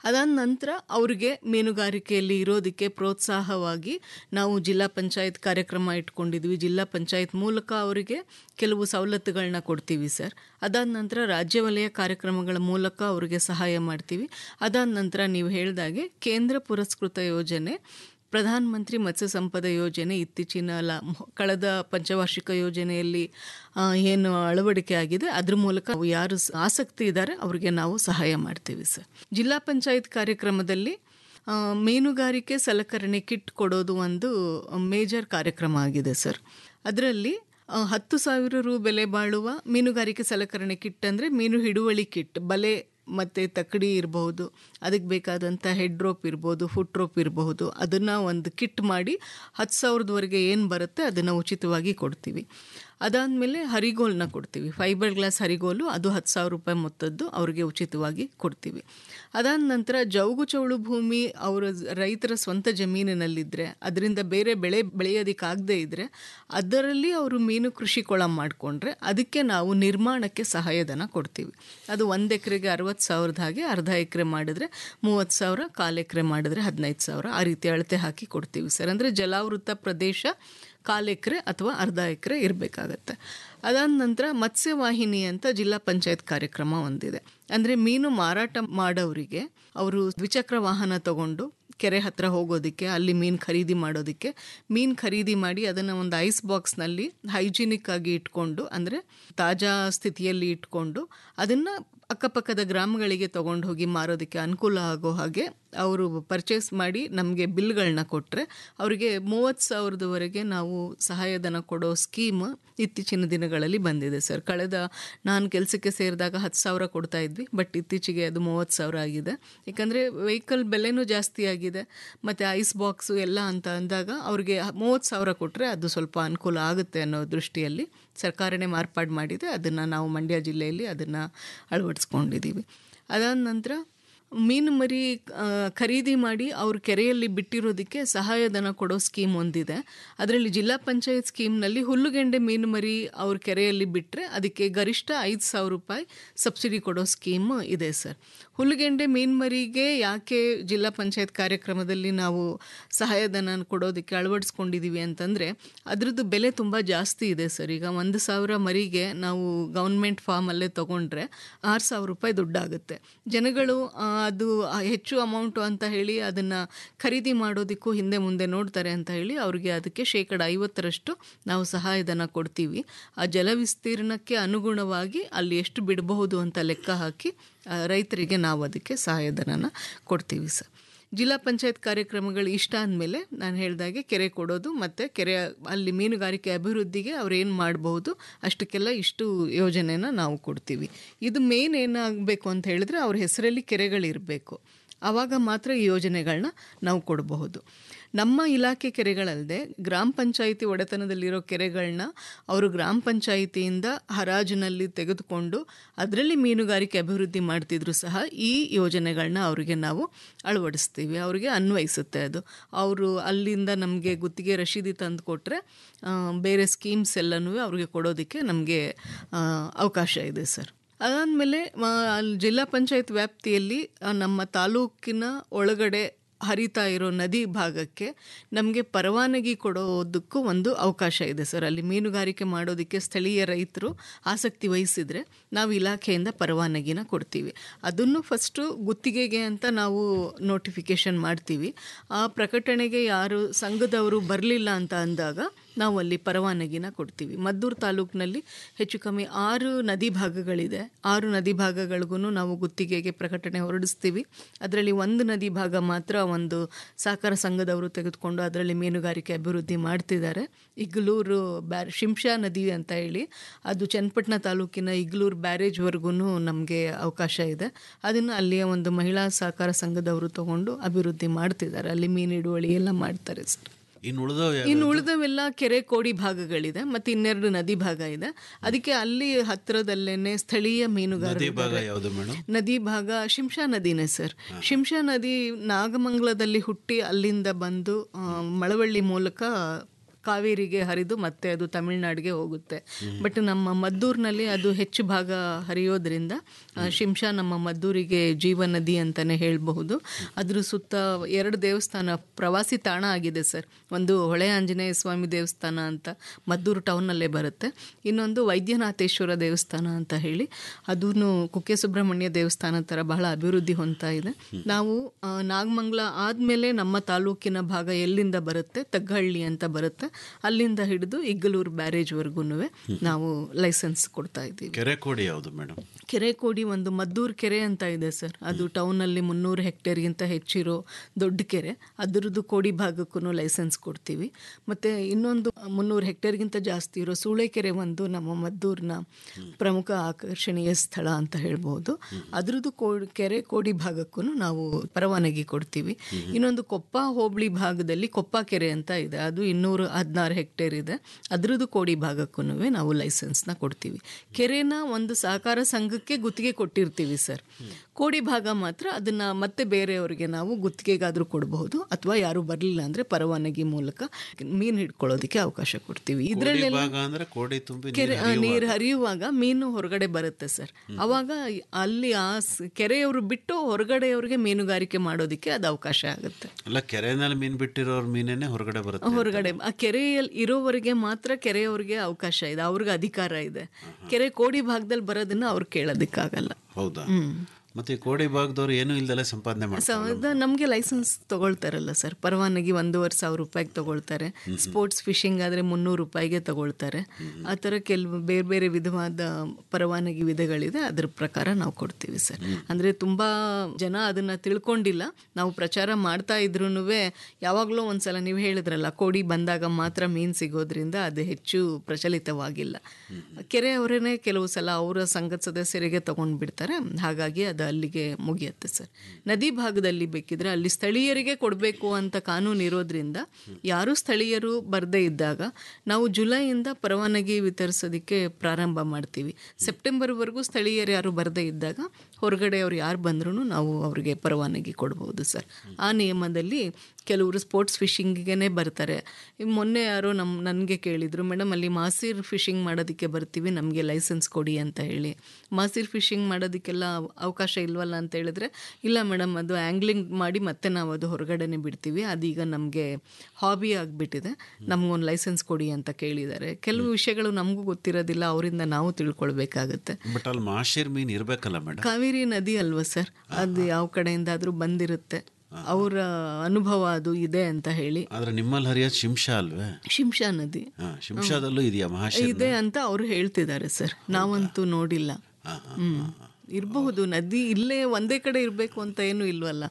ಅದಾದ ನಂತರ ಅವ್ರಿಗೆ ಮೀನುಗಾರಿಕೆಯಲ್ಲಿ ಇರೋದಕ್ಕೆ ಪ್ರೋತ್ಸಾಹವಾಗಿ ನಾವು ಜಿಲ್ಲಾ ಪಂಚಾಯತ್ ಕಾರ್ಯಕ್ರಮ ಇಟ್ಕೊಂಡಿದ್ವಿ ಜಿಲ್ಲಾ ಪಂಚಾಯತ್ ಮೂಲಕ ಅವರಿಗೆ ಕೆಲವು ಸವಲತ್ತುಗಳನ್ನ ಕೊಡ್ತೀವಿ ಸರ್ ಅದಾದ ನಂತರ ರಾಜ್ಯ ವಲಯ ಕಾರ್ಯಕ್ರಮಗಳ ಮೂಲಕ ಅವರಿಗೆ ಸಹಾಯ ಮಾಡ್ತೀವಿ ಅದಾದ ನಂತರ ನೀವು ಹೇಳಿದಾಗೆ ಕೇಂದ್ರ ಪುರಸ್ಕೃತ ಯೋಜನೆ ಪ್ರಧಾನ ಮಂತ್ರಿ ಮತ್ಸ್ಯ ಸಂಪದ ಯೋಜನೆ ಇತ್ತೀಚಿನ ಲ ಕಳೆದ ಪಂಚವಾರ್ಷಿಕ ಯೋಜನೆಯಲ್ಲಿ ಆ, ಏನು ಅಳವಡಿಕೆ ಆಗಿದೆ ಅದ್ರ ಮೂಲಕ ನಾವು ಯಾರು ಸ- ಆಸಕ್ತಿ ಇದ್ದಾರೆ ಅವರಿಗೆ ನಾವು ಸಹಾಯ ಮಾಡ್ತೀವಿ ಸರ್ ಜಿಲ್ಲಾ ಪಂಚಾಯತ್ ಕಾರ್ಯಕ್ರಮದಲ್ಲಿ ಆ, ಮೀನುಗಾರಿಕೆ ಸಲಕರಣೆ ಕಿಟ್ ಕೊಡೋದು ಒಂದು ಮೇಜರ್ ಕಾರ್ಯಕ್ರಮ ಆಗಿದೆ ಸರ್ ಅದರಲ್ಲಿ ಆ, ಹತ್ತು ಸಾವಿರ ರು ಬೆಲೆ ಬಾಳುವ ಮೀನುಗಾರಿಕೆ ಸಲಕರಣೆ ಕಿಟ್ ಅಂದರೆ ಮೀನು ಹಿಡುವಳಿ ಕಿಟ್ ಬಲೆ ಮತ್ತು ತಕ್ಕಡಿ ಇರಬಹುದು ಅದಕ್ಕೆ ಬೇಕಾದಂಥ ಹೆಡ್ ರೋಪ್ ಇರ್ಬೋದು ಫುಟ್ ರೋಪ್ ಇರಬಹುದು ಅದನ್ನು ಒಂದು ಕಿಟ್ ಮಾಡಿ ಹತ್ತು ಸಾವಿರದವರೆಗೆ ಏನು ಬರುತ್ತೆ ಅದನ್ನು ಉಚಿತವಾಗಿ ಕೊಡ್ತೀವಿ ಅದಾದಮೇಲೆ ಹರಿಗೋಲನ್ನ ಕೊಡ್ತೀವಿ ಫೈಬರ್ ಗ್ಲಾಸ್ ಹರಿಗೋಲು ಅದು ಹತ್ತು ಸಾವಿರ ರೂಪಾಯಿ ಮೊತ್ತದ್ದು ಅವ್ರಿಗೆ ಉಚಿತವಾಗಿ ಕೊಡ್ತೀವಿ ಅದಾದ ನಂತರ ಜೌಗು ಚೌಳು ಭೂಮಿ ಅವರ ರೈತರ ಸ್ವಂತ ಜಮೀನಿನಲ್ಲಿದ್ದರೆ ಅದರಿಂದ ಬೇರೆ ಬೆಳೆ ಬೆಳೆಯೋದಕ್ಕಾಗದೇ ಇದ್ದರೆ ಅದರಲ್ಲಿ ಅವರು ಮೀನು ಕೃಷಿ ಕೊಳ ಮಾಡಿಕೊಂಡ್ರೆ ಅದಕ್ಕೆ ನಾವು ನಿರ್ಮಾಣಕ್ಕೆ ಸಹಾಯಧನ ಕೊಡ್ತೀವಿ ಅದು ಒಂದು ಎಕರೆಗೆ ಅರವತ್ತು ಸಾವಿರದ ಹಾಗೆ ಅರ್ಧ ಎಕರೆ ಮಾಡಿದ್ರೆ ಮೂವತ್ತು ಸಾವಿರ ಕಾಲು ಎಕರೆ ಮಾಡಿದ್ರೆ ಹದಿನೈದು ಸಾವಿರ ಆ ರೀತಿ ಅಳತೆ ಹಾಕಿ ಕೊಡ್ತೀವಿ ಸರ್ ಅಂದರೆ ಜಲಾವೃತ ಪ್ರದೇಶ ಕಾಲು ಎಕರೆ ಅಥವಾ ಅರ್ಧ ಎಕರೆ ಇರಬೇಕಾಗತ್ತೆ ಅದಾದ ನಂತರ ಮತ್ಸ್ಯವಾಹಿನಿ ಅಂತ ಜಿಲ್ಲಾ ಪಂಚಾಯತ್ ಕಾರ್ಯಕ್ರಮ ಒಂದಿದೆ ಅಂದರೆ ಮೀನು ಮಾರಾಟ ಮಾಡೋರಿಗೆ ಅವರು ದ್ವಿಚಕ್ರ ವಾಹನ ತಗೊಂಡು ಕೆರೆ ಹತ್ರ ಹೋಗೋದಕ್ಕೆ ಅಲ್ಲಿ ಮೀನು ಖರೀದಿ ಮಾಡೋದಕ್ಕೆ ಮೀನು ಖರೀದಿ ಮಾಡಿ ಅದನ್ನು ಒಂದು ಐಸ್ ಬಾಕ್ಸ್ನಲ್ಲಿ ಹೈಜಿನಿಕ್ ಆಗಿ ಇಟ್ಕೊಂಡು ಅಂದರೆ ತಾಜಾ ಸ್ಥಿತಿಯಲ್ಲಿ ಇಟ್ಕೊಂಡು ಅದನ್ನು ಅಕ್ಕಪಕ್ಕದ ಗ್ರಾಮಗಳಿಗೆ ತೊಗೊಂಡು ಹೋಗಿ ಮಾರೋದಕ್ಕೆ ಅನುಕೂಲ ಆಗೋ ಹಾಗೆ ಅವರು ಪರ್ಚೇಸ್ ಮಾಡಿ ನಮಗೆ ಬಿಲ್ಗಳನ್ನ ಕೊಟ್ಟರೆ ಅವರಿಗೆ ಮೂವತ್ತು ಸಾವಿರದವರೆಗೆ ನಾವು ಸಹಾಯಧನ ಕೊಡೋ ಸ್ಕೀಮ್ ಇತ್ತೀಚಿನ ದಿನಗಳಲ್ಲಿ ಬಂದಿದೆ ಸರ್ ಕಳೆದ ನಾನು ಕೆಲಸಕ್ಕೆ ಸೇರಿದಾಗ ಹತ್ತು ಸಾವಿರ ಕೊಡ್ತಾ ಇದ್ವಿ ಬಟ್ ಇತ್ತೀಚೆಗೆ ಅದು ಮೂವತ್ತು ಸಾವಿರ ಆಗಿದೆ ಯಾಕಂದರೆ ವೆಹಿಕಲ್ ಬೆಲೆನೂ ಜಾಸ್ತಿ ಆಗಿದೆ ಮತ್ತು ಐಸ್ ಬಾಕ್ಸು ಎಲ್ಲ ಅಂತ ಅಂದಾಗ ಅವ್ರಿಗೆ ಮೂವತ್ತು ಸಾವಿರ ಕೊಟ್ಟರೆ ಅದು ಸ್ವಲ್ಪ ಅನುಕೂಲ ಆಗುತ್ತೆ ಅನ್ನೋ ದೃಷ್ಟಿಯಲ್ಲಿ ಸರ್ಕಾರನೇ ಮಾರ್ಪಾಡು ಮಾಡಿದೆ ಅದನ್ನು ನಾವು ಮಂಡ್ಯ ಜಿಲ್ಲೆಯಲ್ಲಿ ಅದನ್ನು ಅಳವಡಿಸ್ಕೊಂಡಿದ್ದೀವಿ ಅದಾದ ನಂತರ ಮೀನು ಮರಿ ಆ, ಖರೀದಿ ಮಾಡಿ ಅವ್ರ ಕೆರೆಯಲ್ಲಿ ಬಿಟ್ಟಿರೋದಕ್ಕೆ ಸಹಾಯಧನ ಕೊಡೋ ಸ್ಕೀಮ್ ಒಂದಿದೆ ಅದರಲ್ಲಿ ಜಿಲ್ಲಾ ಪಂಚಾಯತ್ ಸ್ಕೀಮ್ನಲ್ಲಿ ಹುಲ್ಲುಗೆಂಡೆ ಮೀನು ಮರಿ ಅವ್ರ ಕೆರೆಯಲ್ಲಿ ಬಿಟ್ಟರೆ ಅದಕ್ಕೆ ಗರಿಷ್ಠ ಐದು ಸಾವಿರ ರೂಪಾಯಿ ಸಬ್ಸಿಡಿ ಕೊಡೋ ಸ್ಕೀಮ್ ಇದೆ ಸರ್ ಹುಲ್ಲುಗೆಂಡೆ ಮೀನು ಮರಿಗೆ ಯಾಕೆ ಜಿಲ್ಲಾ ಪಂಚಾಯತ್ ಕಾರ್ಯಕ್ರಮದಲ್ಲಿ ನಾವು ಸಹಾಯಧನ ಕೊಡೋದಕ್ಕೆ ಅಳವಡಿಸ್ಕೊಂಡಿದ್ದೀವಿ ಅಂತಂದರೆ ಅದ್ರದ್ದು ಬೆಲೆ ತುಂಬ ಜಾಸ್ತಿ ಇದೆ ಸರ್ ಈಗ ಒಂದು ಸಾವಿರ ಮರಿಗೆ ನಾವು ಗೌರ್ಮೆಂಟ್ ಫಾರ್ಮಲ್ಲೇ ತೊಗೊಂಡ್ರೆ ಆರು ಸಾವಿರ ರೂಪಾಯಿ ದುಡ್ಡಾಗುತ್ತೆ ಜನಗಳು ಆ, ಅದು ಆ ಹೆಚ್ಚು ಅಮೌಂಟು ಅಂತ ಹೇಳಿ ಅದನ್ನು ಖರೀದಿ ಮಾಡೋದಕ್ಕೂ ಹಿಂದೆ ಮುಂದೆ ನೋಡ್ತಾರೆ ಅಂತ ಹೇಳಿ ಅವ್ರಿಗೆ ಅದಕ್ಕೆ ಶೇಕಡ ಐವತ್ತರಷ್ಟು ನಾವು ಸಹಾಯಧನ ಕೊಡ್ತೀವಿ ಆ ಜಲ ವಿಸ್ತೀರ್ಣಕ್ಕೆ ಅನುಗುಣವಾಗಿ ಅಲ್ಲಿ ಎಷ್ಟು ಬಿಡಬಹುದು ಅಂತ ಲೆಕ್ಕ ಹಾಕಿ ಆ, ರೈತರಿಗೆ ನಾವು ಅದಕ್ಕೆ ಸಹಾಯಧನನ ಕೊಡ್ತೀವಿ ಸರ್ ಜಿಲ್ಲಾ ಪಂಚಾಯತ್ ಕಾರ್ಯಕ್ರಮಗಳು ಇಷ್ಟ ಅಂದಮೇಲೆ ನಾನು ಹೇಳಿದಾಗೆ ಕೆರೆ ಕೊಡೋದು ಮತ್ತು ಕೆರೆ ಅಲ್ಲಿ ಮೀನುಗಾರಿಕೆ ಅಭಿವೃದ್ಧಿಗೆ ಅವ್ರು ಏನು ಮಾಡಬಹುದು ಅಷ್ಟಕ್ಕೆಲ್ಲ ಇಷ್ಟು ಯೋಜನೆನ ನಾವು ಕೊಡ್ತೀವಿ ಇದು ಮೇನ್ ಏನಾಗಬೇಕು ಅಂತ ಹೇಳಿದ್ರೆ ಅವ್ರ ಹೆಸರಲ್ಲಿ ಕೆರೆಗಳಿರಬೇಕು ಆವಾಗ ಮಾತ್ರ ಈ ಯೋಜನೆಗಳನ್ನ ನಾವು ಕೊಡಬಹುದು ನಮ್ಮ ಇಲಾಖೆ ಕೆರೆಗಳಲ್ಲದೆ ಗ್ರಾಮ ಪಂಚಾಯಿತಿ ಒಡೆತನದಲ್ಲಿರೋ ಕೆರೆಗಳನ್ನ ಅವರು ಗ್ರಾಮ ಪಂಚಾಯಿತಿಯಿಂದ ಹರಾಜಿನಲ್ಲಿ ತೆಗೆದುಕೊಂಡು ಅದರಲ್ಲಿ ಮೀನುಗಾರಿಕೆ ಅಭಿವೃದ್ಧಿ ಮಾಡ್ತಿದ್ರು ಸಹ ಈ ಯೋಜನೆಗಳನ್ನ ಅವರಿಗೆ ನಾವು ಅಳವಡಿಸ್ತೀವಿ ಅವರಿಗೆ ಅನ್ವಯಿಸುತ್ತೆ ಅದು ಅವರು ಅಲ್ಲಿಂದ ನಮಗೆ ಗುತ್ತಿಗೆ ರಶೀದಿ ತಂದು ಕೊಟ್ಟರೆ ಬೇರೆ ಸ್ಕೀಮ್ಸ್ ಎಲ್ಲನೂ ಅವ್ರಿಗೆ ಕೊಡೋದಕ್ಕೆ ನಮಗೆ ಅವಕಾಶ ಇದೆ ಸರ್ ಅದಾದಮೇಲೆ ಅಲ್ಲಿ ಜಿಲ್ಲಾ ಪಂಚಾಯತ್ ವ್ಯಾಪ್ತಿಯಲ್ಲಿ ಆ, ನಮ್ಮ ತಾಲೂಕಿನ ಒಳಗಡೆ ಹರಿತಾ ಇರೋ ನದಿ ಭಾಗಕ್ಕೆ ನಮಗೆ ಪರವಾನಗಿ ಕೊಡೋದಕ್ಕೂ ಒಂದು ಅವಕಾಶ ಇದೆ ಸರ್ ಅಲ್ಲಿ ಮೀನುಗಾರಿಕೆ ಮಾಡೋದಕ್ಕೆ ಸ್ಥಳೀಯ ರೈತರು ಆಸಕ್ತಿ ವಹಿಸಿದರೆ ನಾವು ಇಲಾಖೆಯಿಂದ ಪರವಾನಗಿನ ಕೊಡ್ತೀವಿ ಅದನ್ನು ಫಸ್ಟು ಗುತ್ತಿಗೆಗೆ ಅಂತ ನಾವು ನೋಟಿಫಿಕೇಷನ್ ಮಾಡ್ತೀವಿ ಆ ಪ್ರಕಟಣೆಗೆ ಯಾರು ಸಂಘದವರು ಬರಲಿಲ್ಲ ಅಂತ ಅಂದಾಗ ನಾವು ಅಲ್ಲಿ ಪರವಾನಗಿನ ಕೊಡ್ತೀವಿ ಮದ್ದೂರು ತಾಲೂಕಿನಲ್ಲಿ ಹೆಚ್ಚು ಕಮ್ಮಿ ಆರು ನದಿ ಭಾಗಗಳಿದೆ ಆರು ನದಿ ಭಾಗಗಳಿಗೂ ನಾವು ಗುತ್ತಿಗೆಗೆ ಪ್ರಕಟಣೆ ಹೊರಡಿಸ್ತೀವಿ ಅದರಲ್ಲಿ ಒಂದು ನದಿ ಭಾಗ ಮಾತ್ರ ಒಂದು ಸಹಕಾರ ಸಂಘದವರು ತೆಗೆದುಕೊಂಡು ಅದರಲ್ಲಿ ಮೀನುಗಾರಿಕೆ ಅಭಿವೃದ್ಧಿ ಮಾಡ್ತಿದ್ದಾರೆ ಇಗ್ಲೂರು ಬ್ಯಾರ್ ಶಿಂಷಾ ನದಿ ಅಂತ ಹೇಳಿ ಅದು ಚನ್ನಪಟ್ಟಣ ತಾಲೂಕಿನ ಇಗ್ಲೂರು ಬ್ಯಾರೇಜ್ವರೆಗೂ ನಮಗೆ ಅವಕಾಶ ಇದೆ ಅದನ್ನು ಅಲ್ಲಿಯ ಒಂದು ಮಹಿಳಾ ಸಹಕಾರ ಸಂಘದವರು ತಗೊಂಡು ಅಭಿವೃದ್ಧಿ ಮಾಡ್ತಿದ್ದಾರೆ ಅಲ್ಲಿ ಮೀನು ಹಿಡುವಳಿ ಎಲ್ಲ ಮಾಡ್ತಾರೆ ಸರ್ ಇನ್ನು ಉಳಿದವು ಇನ್ನು ಉಳಿದವೆಲ್ಲ ಕೆರೆ ಕೋಡಿ ಭಾಗಗಳಿದೆ ಮತ್ತೆ ಇನ್ನೆರಡು ನದಿ ಭಾಗ ಇದೆ ಅದಕ್ಕೆ ಅಲ್ಲಿ ಹತ್ತಿರದಲ್ಲೇನೆ ಸ್ಥಳೀಯ ನದಿ ಮೀನುಗಾರರು ಭಾಗ ಇದ್ದಾರೆ. ಯಾವುದು ಮೇಡಮ್ ನದಿ ಭಾಗ ಶಿಂಷಾ ನದಿನೇ ಸರ್ ಶಿಂಷಾ ನದಿ ನಾಗಮಂಗಲದಲ್ಲಿ ಹುಟ್ಟಿ ಅಲ್ಲಿಂದ ಬಂದು ಆ, ಮಳವಳ್ಳಿ ಮೂಲಕ ಕಾವೇರಿಗೆ ಹರಿದು ಮತ್ತೆ ಅದು ತಮಿಳ್ನಾಡಿಗೆ ಹೋಗುತ್ತೆ ಬಟ್ ನಮ್ಮ ಮದ್ದೂರಿನಲ್ಲಿ ಅದು ಹೆಚ್ಚು ಭಾಗ ಹರಿಯೋದ್ರಿಂದ ಆ, ಶಿಂಷಾ ನಮ್ಮ ಮದ್ದೂರಿಗೆ ಜೀವ ನದಿ ಅಂತಲೇ ಹೇಳಬಹುದು ಅದ್ರ ಸುತ್ತ ಎರಡು ದೇವಸ್ಥಾನ ಪ್ರವಾಸಿ ತಾಣ ಆಗಿದೆ ಸರ್ ಒಂದು ಹೊಳೆ ಆಂಜನೇಯ ಸ್ವಾಮಿ ದೇವಸ್ಥಾನ ಅಂತ ಮದ್ದೂರು ಟೌನ್ನಲ್ಲೇ ಬರುತ್ತೆ ಇನ್ನೊಂದು ವೈದ್ಯನಾಥೇಶ್ವರ ದೇವಸ್ಥಾನ ಅಂತ ಹೇಳಿ ಅದೂ ಕುಕ್ಕೆ ಸುಬ್ರಹ್ಮಣ್ಯ ದೇವಸ್ಥಾನ ಥರ ಬಹಳ ಅಭಿವೃದ್ಧಿ ಹೊಂದ್ತಾ ಇದೆ ನಾವು ಆ, ನಾಗಮಂಗಲ ಆದಮೇಲೆ ನಮ್ಮ ತಾಲೂಕಿನ ಭಾಗ ಎಲ್ಲಿಂದ ಬರುತ್ತೆ ತಗ್ಗಹಳ್ಳಿ ಅಂತ ಬರುತ್ತೆ ಅಲ್ಲಿಂದ ಹಿಡಿದು ಇಗ್ಗಲೂರು ಬ್ಯಾರೇಜ್ವರೆಗೂ ನಾವು ಲೈಸೆನ್ಸ್ ಕೊಡ್ತಾ ಇದ್ದೀವಿ ಕೆರೆ ಕೋಡಿ ಯಾವುದು ಮೇಡಮ್ ಕೆರೆ ಕೋಡಿ ಒಂದು ಮದ್ದೂರು ಕೆರೆ ಅಂತ ಇದೆ ಸರ್ ಅದು ಟೌನಲ್ಲಿ ಮುನ್ನೂರು ಹೆಕ್ಟೇರ್ಗಿಂತ ಹೆಚ್ಚಿರೋ ದೊಡ್ಡ ಕೆರೆ ಅದರದ್ದು ಕೋಡಿ ಭಾಗಕ್ಕೂ ಲೈಸೆನ್ಸ್ ಕೊಡ್ತೀವಿ ಮತ್ತು ಇನ್ನೊಂದು ಮುನ್ನೂರು ಹೆಕ್ಟೇರ್ಗಿಂತ ಜಾಸ್ತಿ ಇರೋ ಸೂಳೆಕೆರೆ ಒಂದು ನಮ್ಮ ಮದ್ದೂರಿನ ಪ್ರಮುಖ ಆಕರ್ಷಣೀಯ ಸ್ಥಳ ಅಂತ ಹೇಳ್ಬೋದು ಅದ್ರದ್ದು ಕೋ ಕೆರೆ ಕೋಡಿ ಭಾಗಕ್ಕೂ ನಾವು ಪರವಾನಗಿ ಕೊಡ್ತೀವಿ ಇನ್ನೊಂದು ಕೊಪ್ಪ ಹೋಬಳಿ ಭಾಗದಲ್ಲಿ ಕೊಪ್ಪ ಕೆರೆ ಅಂತ ಇದೆ ಅದು ಇನ್ನೂರು ಹದಿನಾರು ಹೆಕ್ಟೇರ್ ಇದೆ ಅದ್ರದ್ದು ಕೋಡಿ ಭಾಗಕ್ಕೂ ನಾವು ಲೈಸೆನ್ಸ್ನ ಕೊಡ್ತೀವಿ ಕೆರೆನ ಒಂದು ಸಹಕಾರ ಸಂಘಕ್ಕೆ ಗುತ್ತಿಗೆ ಕೊಟ್ಟಿರ್ತೀವಿ ಸರ್ ಕೋಡಿ ಭಾಗ ಮಾತ್ರ ಅದನ್ನ ಮತ್ತೆ ಬೇರೆಯವರಿಗೆ ನಾವು ಗುತ್ತಿಗೆಗಾದರೂ ಕೊಡಬಹುದು ಅಥವಾ ಯಾರು ಬರಲಿಲ್ಲ ಅಂದ್ರೆ ಪರವಾನಗಿ ಮೂಲಕ ಮೀನು ಹಿಡ್ಕೊಳ್ಳೋದಕ್ಕೆ ಅವಕಾಶ ಕೊಡ್ತೀವಿ ಕೋಡಿ ಇದರಲ್ಲೆಲ್ಲ ಭಾಗ ಅಂದ್ರೆ ಕೋಡಿ ತುಂಬಿ ಕೆರೆ ನೀರು ಆ, ಹರಿಯುವಾಗ. ನೀರು ಹರಿಯುವಾಗ ಮೀನು ಹೊರಗಡೆ ಬರುತ್ತೆ ಸರ್ ಅವಾಗ ಅಲ್ಲಿ ಆ ಸ್- ಕೆರೆಯವರು ಬಿಟ್ಟು ಹೊರಗಡೆಯವ್ರಿಗೆ ಮೀನುಗಾರಿಕೆ ಮಾಡೋದಕ್ಕೆ ಅದು ಅವಕಾಶ ಆಗುತ್ತೆ ಅಲ್ಲ ಕೆರೆನಲ್ಲಿ ಮೀನ್ ಬಿಟ್ಟಿರೋರ್ ಮೀನೇನೆ ಹೊರಗಡೆ ಬರುತ್ತೆ ಹೊರಗಡೆ ಆ ಕೆರೆಯಲ್ಲಿ ಇರೋವರೆಗೆ ಮಾತ್ರ ಕೆರೆಯವ್ರಿಗೆ ಅವಕಾಶ ಇದೆ ಅವ್ರಿಗೆ ಅಧಿಕಾರ ಇದೆ ಕೆರೆ ಕೋಡಿ ಭಾಗದಲ್ಲಿ ಬರೋದನ್ನ ಅವ್ರು ಕೇಳೋದಕ್ಕಾಗಲ್ಲ ಹೌದಾ ಮತ್ತೆ ಈ ಕೋಡಿ ಭಾಗದವ್ರು ಏನು ಇಲ್ದಲೆ ಸಂಪಾದನೆ ಮಾಡ್ತಾರೆ ಸೌದ ನಮಗೆ ಲೈಸೆನ್ಸ್ ತಗೊಳ್ತಾರಲ್ಲ ಸರ್ ಪರವಾನಗಿ ಒಂದೂವರೆ ಸಾವಿರ ರೂಪಾಯಿಗೆ ತಗೊಳ್ತಾರೆ ಸ್ಪೋರ್ಟ್ಸ್ ಫಿಶಿಂಗ್ ಆದರೆ ಮುನ್ನೂರು ರೂಪಾಯಿಗೆ ತಗೊಳ್ತಾರೆ ಆ ಥರ ಕೆಲವು ಬೇರೆ ಬೇರೆ ವಿಧವಾದ ಪರವಾನಗಿ ವಿಧಗಳಿದೆ ಅದ್ರ ಪ್ರಕಾರ ನಾವು ಕೊಡ್ತೀವಿ ಸರ್ ಅಂದರೆ ತುಂಬ ಜನ ಅದನ್ನು ತಿಳ್ಕೊಂಡಿಲ್ಲ ನಾವು ಪ್ರಚಾರ ಮಾಡ್ತಾ ಇದ್ರೂ ಯಾವಾಗಲೂ ಒಂದ್ಸಲ ನೀವು ಹೇಳಿದ್ರಲ್ಲ ಕೋಡಿ ಬಂದಾಗ ಮಾತ್ರ ಮೀನು ಸಿಗೋದ್ರಿಂದ ಅದು ಹೆಚ್ಚು ಪ್ರಚಲಿತವಾಗಿಲ್ಲ ಕೆರೆಯವರೇ ಕೆಲವು ಸಲ ಅವರ ಸಂಘದ ಸದಸ್ಯರಿಗೆ ತಗೊಂಡು ಬಿಡ್ತಾರೆ ಹಾಗಾಗಿ ಅದು ಅಲ್ಲಿಗೆ ಮುಗಿಯುತ್ತೆ ಸರ್ ನದಿ ಭಾಗದಲ್ಲಿ ಬೇಕಿದ್ರೆ ಅಲ್ಲಿ ಸ್ಥಳೀಯರಿಗೆ ಕೊಡಬೇಕು ಅಂತ ಕಾನೂನು ಇರೋದ್ರಿಂದ ಯಾರು ಸ್ಥಳೀಯರು ಬರದೇ ಇದ್ದಾಗ ನಾವು ಜುಲೈಯಿಂದ ಪರವಾನಗಿ ವಿತರಿಸೋದಕ್ಕೆ ಪ್ರಾರಂಭ ಮಾಡ್ತೀವಿ ಸೆಪ್ಟೆಂಬರ್ವರೆಗೂ ಸ್ಥಳೀಯರು ಯಾರು ಬರದೇ ಇದ್ದಾಗ ಹೊರಗಡೆ ಅವ್ರು ಯಾರು ಬಂದ್ರೂ ನಾವು ಅವ್ರಿಗೆ ಪರವಾನಗಿ ಕೊಡ್ಬೋದು ಸರ್ ಆ ನಿಯಮದಲ್ಲಿ ಕೆಲವರು ಸ್ಪೋರ್ಟ್ಸ್ ಫಿಶಿಂಗಿಗೆ ಬರ್ತಾರೆ ಈಗ ಮೊನ್ನೆ ಯಾರೋ ನಮ್ಮ ನನಗೆ ಕೇಳಿದರು ಮೇಡಮ್ ಅಲ್ಲಿ ಮಾಸೀರ್ ಫಿಶಿಂಗ್ ಮಾಡೋದಕ್ಕೆ ಬರ್ತೀವಿ ನಮಗೆ ಲೈಸೆನ್ಸ್ ಕೊಡಿ ಅಂತ ಹೇಳಿ ಮಾಸೀರ್ ಫಿಶಿಂಗ್ ಮಾಡೋದಕ್ಕೆಲ್ಲ ಅವಕಾಶ ಇಲ್ವಲ್ಲ ಅಂತ ಹೇಳಿದ್ರೆ ಇಲ್ಲ ಮೇಡಮ್ ಅದು ಆ್ಯಂಗ್ಲಿಂಗ್ ಮಾಡಿ ಮತ್ತೆ ನಾವು ಅದು ಹೊರಗಡೆನೆ ಬಿಡ್ತೀವಿ ಅದೀಗ ನಮಗೆ ಹಾಬಿ ಆಗಿಬಿಟ್ಟಿದೆ ನಮಗೊಂದು ಲೈಸೆನ್ಸ್ ಕೊಡಿ ಅಂತ ಕೇಳಿದ್ದಾರೆ ಕೆಲವು ವಿಷಯಗಳು ನಮಗೂ ಗೊತ್ತಿರೋದಿಲ್ಲ ಅವರಿಂದ ನಾವು ತಿಳ್ಕೊಳ್ಬೇಕಾಗತ್ತೆ ಬಟ್ ಅಲ್ಲಿ ಮಾಶೀರ್ ಮೀನ್ ಇರ್ಬೇಕಲ್ಲ ಮೇಡಮ್ ಕಾವೇರಿ ನದಿ ಅಲ್ವಾ ಸರ್ ಅದು ಯಾವ ಕಡೆಯಿಂದಾದ್ರೂ ಬಂದಿರುತ್ತೆ ಅವರ ಅನುಭವ ಅದು ಇದೆ ಅಂತ ಹೇಳಿ ಆದ್ರೆ ನಿಮ್ಮಲ್ಲಿ ಹರಿಯೋದು ಶಿಂಷಾ ಅಲ್ವೇ ಶಿಂಷಾ ನದಿ ಹಾ ಶಿಂಷಾದಲ್ಲೂ ಇದೆಯಾ ಮಹಾಶೀರ್ ಇದೆ ಅಂತ ಅವ್ರು ಹೇಳ್ತಿದ್ದಾರೆ ಸರ್ ನಾವಂತೂ ನೋಡಿಲ್ಲ ಹ್ಮ್ ಇರಬಹುದು ನದಿ ಇಲ್ಲೇ ಒಂದೇ ಕಡೆ ಇರಬೇಕು ಅಂತ ಏನು ಇಲ್ವಲ್ಲ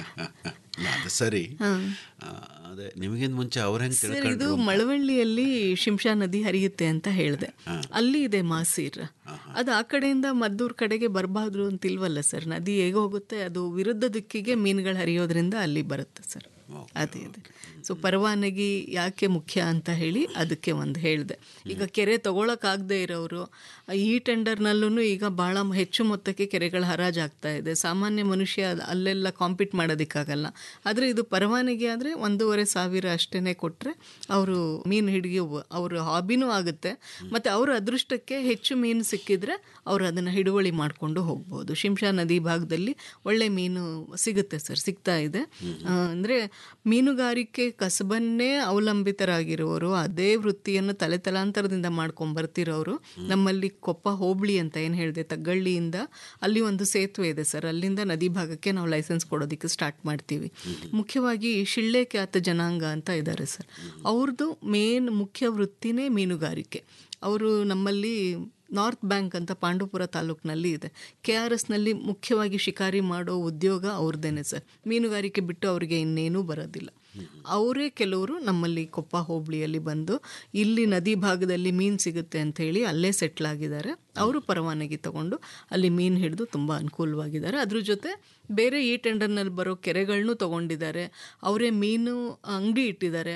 ಅದು ಸರಿ ಹಾ. ಆ, ಅದೇ ನಿಮಗಿಂತ ಮುಂಚೆ ಅವ್ರ ಹೆಂಗ್ ಸರ್ ಇದು ತಿಳ್ಕೊಂಡ್ರು ಮಳವಳ್ಳಿಯಲ್ಲಿ ಶಿಂಷಾ ನದಿ ಹರಿಯುತ್ತೆ ಅಂತ ಹೇಳಿದೆ ಅಲ್ಲಿ ಇದೆ ಮಾಸೀರ್ ಅದು ಆ ಕಡೆಯಿಂದ ಮದ್ದೂರ್ ಕಡೆಗೆ ಬರಬಾರ್ದು ಅಂತ ಇಲ್ವಲ್ಲ ಸರ್ ನದಿ ಹೇಗೆ ಹೋಗುತ್ತೆ ಅದು ವಿರುದ್ಧ ದಿಕ್ಕಿಗೆ ಮೀನುಗಳು ಹರಿಯೋದ್ರಿಂದ ಅಲ್ಲಿ ಬರುತ್ತೆ ಸರ್ ಅದೇ ಅದೇ ಸೊ ಪರವಾನಗಿ ಯಾಕೆ ಮುಖ್ಯ ಅಂತ ಹೇಳಿ ಅದಕ್ಕೆ ಒಂದು ಹೇಳಿದೆ ಈಗ ಕೆರೆ ತಗೊಳಕ್ಕಾಗದೇ ಇರೋರು ಈ ಟೆಂಡರ್ನಲ್ಲೂ ಈಗ ಭಾಳ ಹೆಚ್ಚು ಮೊತ್ತಕ್ಕೆ ಕೆರೆಗಳ ಹರಾಜಾಗ್ತಾ ಇದೆ ಸಾಮಾನ್ಯ ಮನುಷ್ಯ ಅದ್- ಅಲ್ಲೆಲ್ಲ ಕಾಂಪೀಟ್ ಮಾಡೋದಕ್ಕಾಗಲ್ಲ ಆದರೆ ಇದು ಪರವಾನಗಿ ಆದರೆ ಒಂದೂವರೆ ಸಾವಿರ ಅಷ್ಟೇ ಕೊಟ್ಟರೆ ಅವರು ಮೀನು ಹಿಡಿಯೋ ಅವ್ರ ಹಾಬಿನೂ ಆಗುತ್ತೆ ಮತ್ತು ಅವ್ರ ಅದೃಷ್ಟಕ್ಕೆ ಹೆಚ್ಚು ಮೀನು ಸಿಕ್ಕಿದ್ರೆ ಅವರು ಅದನ್ನು ಹಿಡುವಳಿ ಮಾಡಿಕೊಂಡು ಹೋಗ್ಬೋದು ಶಿಂಷಾ ನದಿ ಭಾಗದಲ್ಲಿ ಒಳ್ಳೆ ಮೀನು ಸಿಗುತ್ತೆ ಸರ್ ಸಿಗ್ತಾ ಇದೆ ಅಂದರೆ ಮೀನುಗಾರಿಕೆ ಕಸಬನ್ನೇ ಅವಲಂಬಿತರಾಗಿರುವವರು ಅದೇ ವೃತ್ತಿಯನ್ನು ತಲೆ ತಲಾಂತರದಿಂದ ಮಾಡ್ಕೊಂಡು ಬರ್ತಿರೋರು ನಮ್ಮಲ್ಲಿ ಕೊಪ್ಪ ಹೋಬಳಿ ಅಂತ ಏನು ಹೇಳಿದೆ ತಗ್ಗಳ್ಳಿಯಿಂದ ಅಲ್ಲಿ ಒಂದು ಸೇತುವೆ ಇದೆ ಸರ್ ಅಲ್ಲಿಂದ ನದಿ ಭಾಗಕ್ಕೆ ನಾವು ಲೈಸೆನ್ಸ್ ಕೊಡೋದಕ್ಕೆ ಸ್ಟಾರ್ಟ್ ಮಾಡ್ತೀವಿ ಮುಖ್ಯವಾಗಿ ಶಿಳ್ಳೆ ಖ್ಯಾತ ಜನಾಂಗ ಅಂತ ಇದ್ದಾರೆ ಸರ್ ಅವ್ರದ್ದು ಮೇನ್ ಮುಖ್ಯ ವೃತ್ತಿನೇ ಮೀನುಗಾರಿಕೆ ಅವರು ನಮ್ಮಲ್ಲಿ ನಾರ್ತ್ ಬ್ಯಾಂಕ್ ಅಂತ ಪಾಂಡುಪುರ ತಾಲೂಕಿನಲ್ಲಿ ಇದೆ ಕೆ ಆರ್ ಎಸ್ನಲ್ಲಿ ಮುಖ್ಯವಾಗಿ ಶಿಕಾರಿ ಮಾಡೋ ಉದ್ಯೋಗ ಅವ್ರದ್ದೇನೆ ಸರ್ ಮೀನುಗಾರಿಕೆ ಬಿಟ್ಟು ಅವರಿಗೆ ಇನ್ನೇನೂ ಬರೋದಿಲ್ಲ ಅವರೇ ಕೆಲವರು ನಮ್ಮಲ್ಲಿ ಕೊಪ್ಪ ಹೋಬಳಿಯಲ್ಲಿ ಬಂದು ಇಲ್ಲಿ ನದಿ ಭಾಗದಲ್ಲಿ ಮೀನು ಸಿಗುತ್ತೆ ಅಂತ ಹೇಳಿ ಅಲ್ಲೇ ಸೆಟ್ಲ್ ಆಗಿದ್ದಾರೆ ಅವರು ಪರವಾನಗಿ ತಗೊಂಡು ಅಲ್ಲಿ ಮೀನು ಹಿಡಿದು ತುಂಬ ಅನುಕೂಲವಾಗಿದ್ದಾರೆ ಅದ್ರ ಜೊತೆ ಬೇರೆ ಈ ಟೆಂಡರ್ನಲ್ಲಿ ಬರೋ ಕೆರೆಗಳನ್ನೂ ತೊಗೊಂಡಿದ್ದಾರೆ ಅವರೇ ಮೀನು ಅಂಗಡಿ ಇಟ್ಟಿದ್ದಾರೆ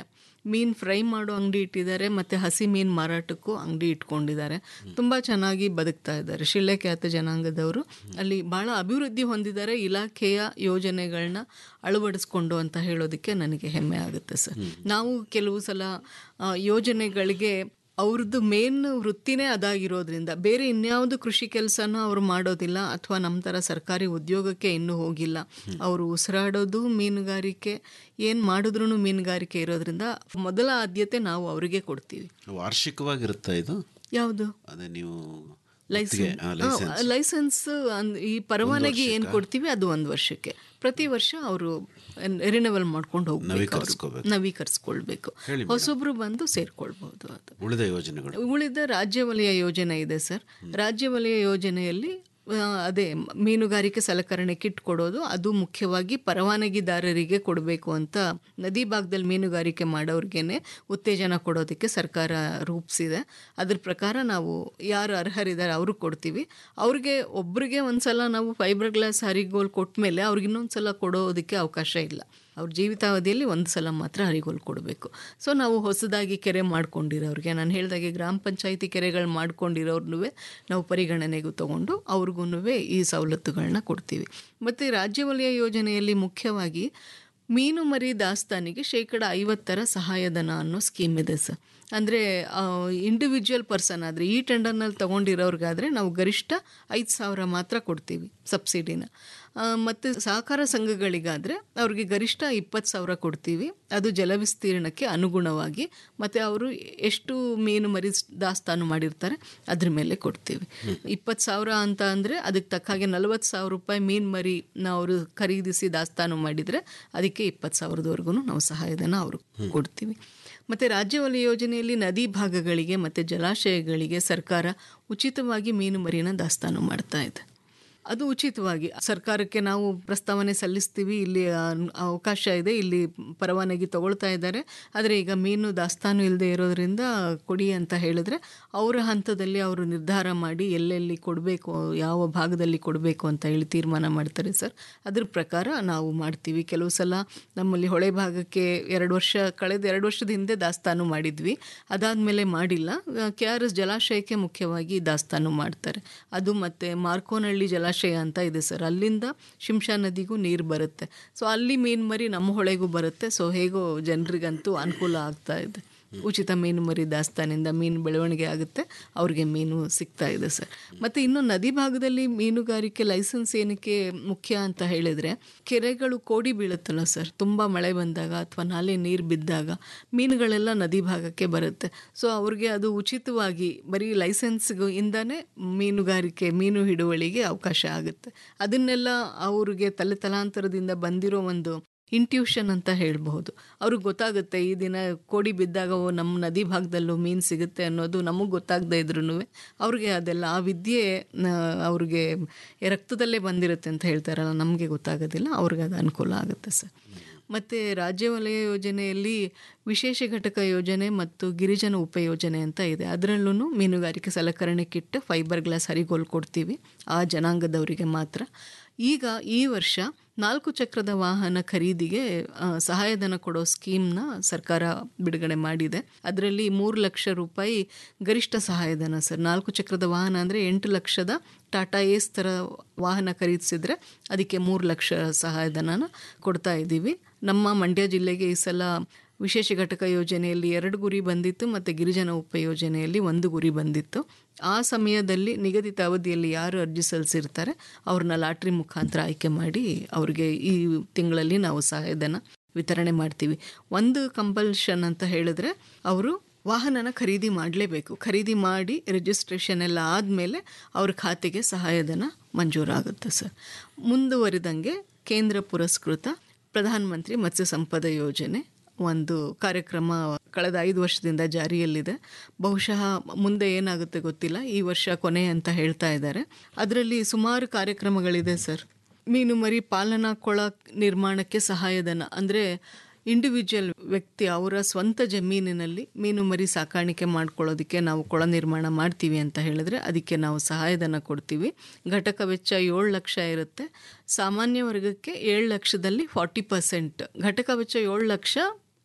ಮೀನು ಫ್ರೈ ಮಾಡೋ ಅಂಗಡಿ ಇಟ್ಟಿದ್ದಾರೆ ಮತ್ತು ಹಸಿ ಮೀನು ಮಾರಾಟಕ್ಕೂ ಅಂಗಡಿ ಇಟ್ಕೊಂಡಿದ್ದಾರೆ ತುಂಬ ಚೆನ್ನಾಗಿ ಬದುಕ್ತಾ ಇದ್ದಾರೆ ಶಿಳ್ಳೆಖ್ಯಾತ ಜನಾಂಗದವರು ಅಲ್ಲಿ ಭಾಳ ಅಭಿವೃದ್ಧಿ ಹೊಂದಿದ್ದಾರೆ ಇಲಾಖೆಯ ಯೋಜನೆಗಳನ್ನ ಅಳವಡಿಸ್ಕೊಂಡು ಅಂತ ಹೇಳೋದಕ್ಕೆ ನನಗೆ ಹೆಮ್ಮೆ ಆಗುತ್ತೆ ಸರ್ ನಾವು ಕೆಲವು ಸಲ ಆ, ಯೋಜನೆಗಳಿಗೆ ಅವ್ರದ್ದು ಮೇನ್ ವೃತ್ತಿನೇ ಅದಾಗಿರೋದ್ರಿಂದ ಬೇರೆ ಇನ್ಯಾವುದು ಕೃಷಿ ಕೆಲಸನೂ ಅವರು ಮಾಡೋದಿಲ್ಲ ಅಥವಾ ನಮ್ಮ ಥರ ಸರ್ಕಾರಿ ಉದ್ಯೋಗಕ್ಕೆ ಇನ್ನೂ ಹೋಗಿಲ್ಲ ಅವರು ಉಸಿರಾಡೋದು ಮೀನುಗಾರಿಕೆ ಏನು ಮಾಡಿದ್ರೂ ಮೀನುಗಾರಿಕೆ ಇರೋದ್ರಿಂದ ಮೊದಲ ಆದ್ಯತೆ ನಾವು ಅವರಿಗೆ ಕೊಡ್ತೀವಿ ವಾರ್ಷಿಕವಾಗಿರುತ್ತಾ ಇದು ಯಾವುದು ಅದೇ ನೀವು ಲೈಸೆನ್ಸ್ ಆ, ಲೈಸೆನ್ಸ್ ಲೈಸೆನ್ಸ್ ಅಂದ್- ಈ ಪರವಾನಗಿ ಏನು ಕೊಡ್ತೀವಿ ಅದು ಒಂದು ವರ್ಷಕ್ಕೆ ಪ್ರತಿ ವರ್ಷ ಅವರು ರಿನವಲ್ ಮಾಡ್ಕೊಂಡು ಹೋಗ್ಬೇಕು ಅವ್ರು. ನವೀಕರಿಸ್ಕೋಬೇಕು. ನವೀಕರಿಸ್ಕೊಳ್ಬೇಕು ಹೇಳಿ ಮೇಡಮ್. ಹೊಸೊಬ್ರು ಬಂದು ಸೇರ್ಕೊಳ್ಬಹುದು ಅದು ಉಳಿದ ಯೋಜನೆಗಳು ಉಳಿದ ರಾಜ್ಯ ವಲಯ ಯೋಜನೆ ಇದೆ ಸರ್ ರಾಜ್ಯ ವಲಯ ಯೋಜನೆಯಲ್ಲಿ ಆ, ಅದೇ ಮೀನುಗಾರಿಕೆ ಸಲಕರಣೆ ಕಿಟ್ ಕೊಡೋದು ಅದು ಮುಖ್ಯವಾಗಿ ಪರವಾನಗಿದಾರರಿಗೆ ಕೊಡಬೇಕು ಅಂತ ನದಿ ಭಾಗದಲ್ಲಿ ಮೀನುಗಾರಿಕೆ ಮಾಡೋರ್ಗೇನೆ ಉತ್ತೇಜನ ಕೊಡೋದಕ್ಕೆ ಸರ್ಕಾರ ರೂಪಿಸಿದೆ ಅದ್ರ ಪ್ರಕಾರ ನಾವು ಯಾರು ಅರ್ಹರಿದ್ದಾರೆ ಅವ್ರಿಗೆ ಕೊಡ್ತೀವಿ ಅವ್ರಿಗೆ ಒಬ್ರಿಗೆ ಒಂದ್ಸಲ ನಾವು ಫೈಬರ್ ಗ್ಲಾಸ್ ಹರಿಗೋಲ್ ಕೊಟ್ಟ ಮೇಲೆ ಅವ್ರಿಗೆ ಇನ್ನೊಂದು ಸಲ ಕೊಡೋದಕ್ಕೆ ಅವಕಾಶ ಇಲ್ಲ ಅವ್ರ ಜೀವಿತಾವಧಿಯಲ್ಲಿ ಒಂದು ಸಲ ಮಾತ್ರ ಹರಿಗೋಲು ಕೊಡಬೇಕು ಸೊ ನಾವು ಹೊಸದಾಗಿ ಕೆರೆ ಮಾಡ್ಕೊಂಡಿರೋರಿಗೆ ನಾನು ಹೇಳಿದಾಗೆ ಗ್ರಾಮ ಪಂಚಾಯಿತಿ ಕೆರೆಗಳು ಮಾಡ್ಕೊಂಡಿರೋರ್ನೂ ನಾವು ಪರಿಗಣನೆಗೂ ತಗೊಂಡು ಅವ್ರಿಗೂ ಈ ಸವಲತ್ತುಗಳನ್ನ ಕೊಡ್ತೀವಿ ಮತ್ತು ರಾಜ್ಯ ವಲಯ ಯೋಜನೆಯಲ್ಲಿ ಮುಖ್ಯವಾಗಿ ಮೀನು ಮರಿ ದಾಸ್ತಾನಿಗೆ ಶೇಕಡ ಐವತ್ತರ ಸಹಾಯಧನ ಅನ್ನೋ ಸ್ಕೀಮ್ ಇದೆ ಸರ್ ಅಂದರೆ ಇಂಡಿವಿಜುವಲ್ ಪರ್ಸನ್ ಆದರೆ ಈ ಟೆಂಡರ್ನಲ್ಲಿ ತೊಗೊಂಡಿರೋರ್ಗಾದರೆ ನಾವು ಗರಿಷ್ಠ ಐದು ಸಾವಿರ ಮಾತ್ರ ಕೊಡ್ತೀವಿ ಸಬ್ಸಿಡಿನ ಮತ್ತು ಸಹಕಾರ ಸಂಘಗಳಿಗಾದರೆ ಅವ್ರಿಗೆ ಗರಿಷ್ಠ ಇಪ್ಪತ್ತು ಸಾವಿರ ಕೊಡ್ತೀವಿ ಅದು ಜಲವಿಸ್ತೀರ್ಣಕ್ಕೆ ಅನುಗುಣವಾಗಿ ಮತ್ತು ಅವರು ಎಷ್ಟು ಮೀನು ಮರಿ ಸ್- ದಾಸ್ತಾನು ಮಾಡಿರ್ತಾರೆ ಅದ್ರ ಮೇಲೆ ಕೊಡ್ತೀವಿ ಇಪ್ಪತ್ತು ಸಾವಿರ ಅಂತ ಅಂದರೆ ಅದಕ್ಕೆ ತಕ್ಕ ಹಾಗೆ ನಲವತ್ತು ಸಾವಿರ ರೂಪಾಯಿ ಮೀನು ಮರಿನ ಅವರು ಖರೀದಿಸಿ ದಾಸ್ತಾನು ಮಾಡಿದರೆ ಅದಕ್ಕೆ ಇಪ್ಪತ್ತು ಸಾವಿರದವರೆಗೂ ನಾವು ಸಹಾಯಧನ ಅವರು ಕೊಡ್ತೀವಿ ಮತ್ತು ರಾಜ್ಯ ವಲಯ ಯೋಜನೆಯಲ್ಲಿ ನದಿ ಭಾಗಗಳಿಗೆ ಮತ್ತು ಜಲಾಶಯಗಳಿಗೆ ಸರ್ಕಾರ ಉಚಿತವಾಗಿ ಮೀನು ಮರಿನ ದಾಸ್ತಾನು ಮಾಡ್ತಾ ಇದೆ ಅದು ಉಚಿತವಾಗಿ ಸರ್ಕಾರಕ್ಕೆ ನಾವು ಪ್ರಸ್ತಾವನೆ ಸಲ್ಲಿಸ್ತೀವಿ ಇಲ್ಲಿ ಆ, ಅವಕಾಶ ಇದೆ ಇಲ್ಲಿ ಪರವಾನಗಿ ತಗೊಳ್ತಾ ಇದ್ದಾರೆ ಆದರೆ ಈಗ ಮೀನು ದಾಸ್ತಾನು ಇಲ್ಲದೆ ಇರೋದ್ರಿಂದ ಕೊಡಿ ಅಂತ ಹೇಳಿದ್ರೆ ಅವರ ಹಂತದಲ್ಲಿ ಅವರು ನಿರ್ಧಾರ ಮಾಡಿ ಎಲ್ಲೆಲ್ಲಿ ಕೊಡಬೇಕು ಯಾವ ಭಾಗದಲ್ಲಿ ಕೊಡಬೇಕು ಅಂತ ಹೇಳಿ ತೀರ್ಮಾನ ಮಾಡ್ತಾರೆ ಸರ್ ಅದ್ರ ಪ್ರಕಾರ ನಾವು ಮಾಡ್ತೀವಿ ಕೆಲವು ಸಲ ನಮ್ಮಲ್ಲಿ ಹೊಳೆ ಭಾಗಕ್ಕೆ ಎರಡು ವರ್ಷ ಕಳೆದ ಎರಡು ವರ್ಷದ ಹಿಂದೆ ದಾಸ್ತಾನು ಮಾಡಿದ್ವಿ ಅದಾದಮೇಲೆ ಮಾಡಿಲ್ಲ ಕೆ ಆರ್ ಎಸ್ ಜಲಾಶಯಕ್ಕೆ ಮುಖ್ಯವಾಗಿ ದಾಸ್ತಾನು ಮಾಡ್ತಾರೆ ಅದು ಮತ್ತು ಮಾರ್ಕೋನಹಳ್ಳಿ ಜಲಾಶಯ ಅಂತ ಇದೆ ಸರ್ ಅಲ್ಲಿಂದ ಶಿಂಷಾ ನದಿಗೂ ನೀರು ಬರುತ್ತೆ ಸೊ ಅಲ್ಲಿ ಮೀನು ಮರಿ ನಮ್ಮ ಹೊಳೆಗೂ ಬರುತ್ತೆ ಸೊ ಹೇಗೋ ಜನರಿಗಂತೂ ಅನುಕೂಲ ಆಗ್ತಾ ಇದೆ ಉಚಿತ ಮೀನು ಮರಿ ದಾಸ್ತಾನಿಂದ ಮೀನು ಬೆಳವಣಿಗೆ ಆಗುತ್ತೆ ಅವ್ರಿಗೆ ಮೀನು ಸಿಗ್ತಾ ಇದೆ ಸರ್ ಮತ್ತು ಇನ್ನು ನದಿ ಭಾಗದಲ್ಲಿ ಮೀನುಗಾರಿಕೆ ಲೈಸೆನ್ಸ್ ಏನಕ್ಕೆ ಮುಖ್ಯ ಅಂತ ಹೇಳಿದರೆ ಕೆರೆಗಳು ಕೋಡಿ ಬೀಳುತ್ತಲ್ಲ ಸರ್ ತುಂಬ ಮಳೆ ಬಂದಾಗ ಅಥವಾ ನಾಲೆ ನೀರು ಬಿದ್ದಾಗ ಮೀನುಗಳೆಲ್ಲ ನದಿ ಭಾಗಕ್ಕೆ ಬರುತ್ತೆ ಸೊ ಅವ್ರಿಗೆ ಅದು ಉಚಿತವಾಗಿ ಬರೀ ಲೈಸೆನ್ಸ್ಗೂ ಇಂದನೇ ಮೀನುಗಾರಿಕೆ ಮೀನು ಹಿಡುವಳಿಗೆ ಅವಕಾಶ ಆಗುತ್ತೆ ಅದನ್ನೆಲ್ಲ ಅವ್ರಿಗೆ ತಲೆ ತಲಾಂತರದಿಂದ ಬಂದಿರೋ ಒಂದು ಇಂಟ್ಯೂಷನ್ ಅಂತ ಹೇಳ್ಬಹುದು ಅವ್ರಿಗೆ ಗೊತ್ತಾಗುತ್ತೆ ಈ ದಿನ ಕೋಡಿ ಬಿದ್ದಾಗ ಓ ನಮ್ಮ ನದಿ ಭಾಗದಲ್ಲೂ ಮೀನು ಸಿಗುತ್ತೆ ಅನ್ನೋದು ನಮಗೆ ಗೊತ್ತಾಗದೇ ಇದ್ರೂ ಅವ್ರಿಗೆ ಅದೆಲ್ಲ ಆ ವಿದ್ಯೆ ನ- ಅವ್ರಿಗೆ ರಕ್ತದಲ್ಲೇ ಬಂದಿರುತ್ತೆ ಅಂತ ಹೇಳ್ತಾರಲ್ಲ ನಮಗೆ ಗೊತ್ತಾಗೋದಿಲ್ಲ ಅವ್ರಿಗೆ ಅದು ಅನುಕೂಲ ಆಗುತ್ತೆ ಸರ್ ಮತ್ತು ರಾಜ್ಯ ವಲಯ ಯೋಜನೆಯಲ್ಲಿ ವಿಶೇಷ ಘಟಕ ಯೋಜನೆ ಮತ್ತು ಗಿರಿಜನ ಉಪಯೋಜನೆ ಅಂತ ಇದೆ ಅದರಲ್ಲೂ ಮೀನುಗಾರಿಕೆ ಸಲಕರಣೆ ಕಿಟ್ ಫೈಬರ್ ಗ್ಲಾಸ್ ಹರಿಗೋಲು ಕೊಡ್ತೀವಿ ಆ ಜನಾಂಗದವರಿಗೆ ಮಾತ್ರ ಈಗ ಈ ವರ್ಷ ನಾಲ್ಕು ಚಕ್ರದ ವಾಹನ ಖರೀದಿಗೆ ಆ, ಸಹಾಯಧನ ಕೊಡೋ ಸ್ಕೀಮ್ನ ಸರ್ಕಾರ ಬಿಡುಗಡೆ ಮಾಡಿದೆ ಅದರಲ್ಲಿ ಮೂರು ಲಕ್ಷ ರೂಪಾಯಿ ಗರಿಷ್ಠ ಸಹಾಯಧನ ಸರ್ ನಾಲ್ಕು ಚಕ್ರದ ವಾಹನ ಅಂದರೆ ಎಂಟು ಲಕ್ಷದ ಟಾಟಾ ಏಸ್ ಥರ ವಾಹನ ಖರೀದಿಸಿದ್ರೆ ಅದಕ್ಕೆ ಮೂರು ಲಕ್ಷ ಸಹಾಯಧನನ ಕೊಡ್ತಾ ಇದ್ದೀವಿ ನಮ್ಮ ಮಂಡ್ಯ ಜಿಲ್ಲೆಗೆ ಈ ಸಲ ವಿಶೇಷ ಘಟಕ ಯೋಜನೆಯಲ್ಲಿ ಎರಡು ಗುರಿ ಬಂದಿತ್ತು ಮತ್ತು ಗಿರಿಜನ ಉಪಯೋಜನೆಯಲ್ಲಿ ಒಂದು ಗುರಿ ಬಂದಿತ್ತು ಆ ಸಮಯದಲ್ಲಿ ನಿಗದಿತ ಅವಧಿಯಲ್ಲಿ ಯಾರು ಅರ್ಜಿ ಸಲ್ಲಿಸಿರ್ತಾರೆ ಅವ್ರನ್ನ ಲಾಟ್ರಿ ಮುಖಾಂತರ ಆಯ್ಕೆ ಮಾಡಿ ಅವ್ರಿಗೆ ಈ ತಿಂಗಳಲ್ಲಿ ನಾವು ಸಹಾಯಧನ ವಿತರಣೆ ಮಾಡ್ತೀವಿ ಒಂದು ಕಂಪಲ್ಷನ್ ಅಂತ ಹೇಳಿದ್ರೆ ಅವರು ವಾಹನನ ಖರೀದಿ ಮಾಡಲೇಬೇಕು ಖರೀದಿ ಮಾಡಿ ರಿಜಿಸ್ಟ್ರೇಷನ್ ಎಲ್ಲ ಆದಮೇಲೆ ಅವ್ರ ಖಾತೆಗೆ ಸಹಾಯಧನ ಮಂಜೂರಾಗುತ್ತೆ ಸರ್ ಮುಂದುವರಿದಂಗೆ ಕೇಂದ್ರ ಪುರಸ್ಕೃತ ಪ್ರಧಾನಮಂತ್ರಿ ಮತ್ಸ್ಯ ಸಂಪದ ಯೋಜನೆ ಒಂದು ಕಾರ್ಯಕ್ರಮ ಕಳೆದ ಐದು ವರ್ಷದಿಂದ ಜಾರಿಯಲ್ಲಿದೆ ಬಹುಶಃ ಮುಂದೆ ಏನಾಗುತ್ತೆ ಗೊತ್ತಿಲ್ಲ ಈ ವರ್ಷ ಕೊನೆ ಅಂತ ಹೇಳ್ತಾ ಇದ್ದಾರೆ ಅದರಲ್ಲಿ ಸುಮಾರು ಕಾರ್ಯಕ್ರಮಗಳಿದೆ ಸರ್ ಮೀನು ಮರಿ ಪಾಲನಾ ಕೊಳ ನಿರ್ಮಾಣಕ್ಕೆ ಸಹಾಯಧನ ಅಂದರೆ ಇಂಡಿವಿಜುವಲ್ ವ್ಯಕ್ತಿ ಅವರ ಸ್ವಂತ ಜಮೀನಿನಲ್ಲಿ ಮೀನು ಮರಿ ಸಾಕಾಣಿಕೆ ಮಾಡ್ಕೊಳ್ಳೋದಕ್ಕೆ ನಾವು ಕೊಳ ನಿರ್ಮಾಣ ಮಾಡ್ತೀವಿ ಅಂತ ಹೇಳಿದ್ರೆ ಅದಕ್ಕೆ ನಾವು ಸಹಾಯಧನ ಕೊಡ್ತೀವಿ ಘಟಕ ವೆಚ್ಚ ಏಳು ಲಕ್ಷ ಇರುತ್ತೆ ಸಾಮಾನ್ಯ ವರ್ಗಕ್ಕೆ ಏಳು ಲಕ್ಷದಲ್ಲಿ ಫಾರ್ಟಿ ಪರ್ಸೆಂಟ್ ಘಟಕ ವೆಚ್ಚ ಏಳು ಲಕ್ಷ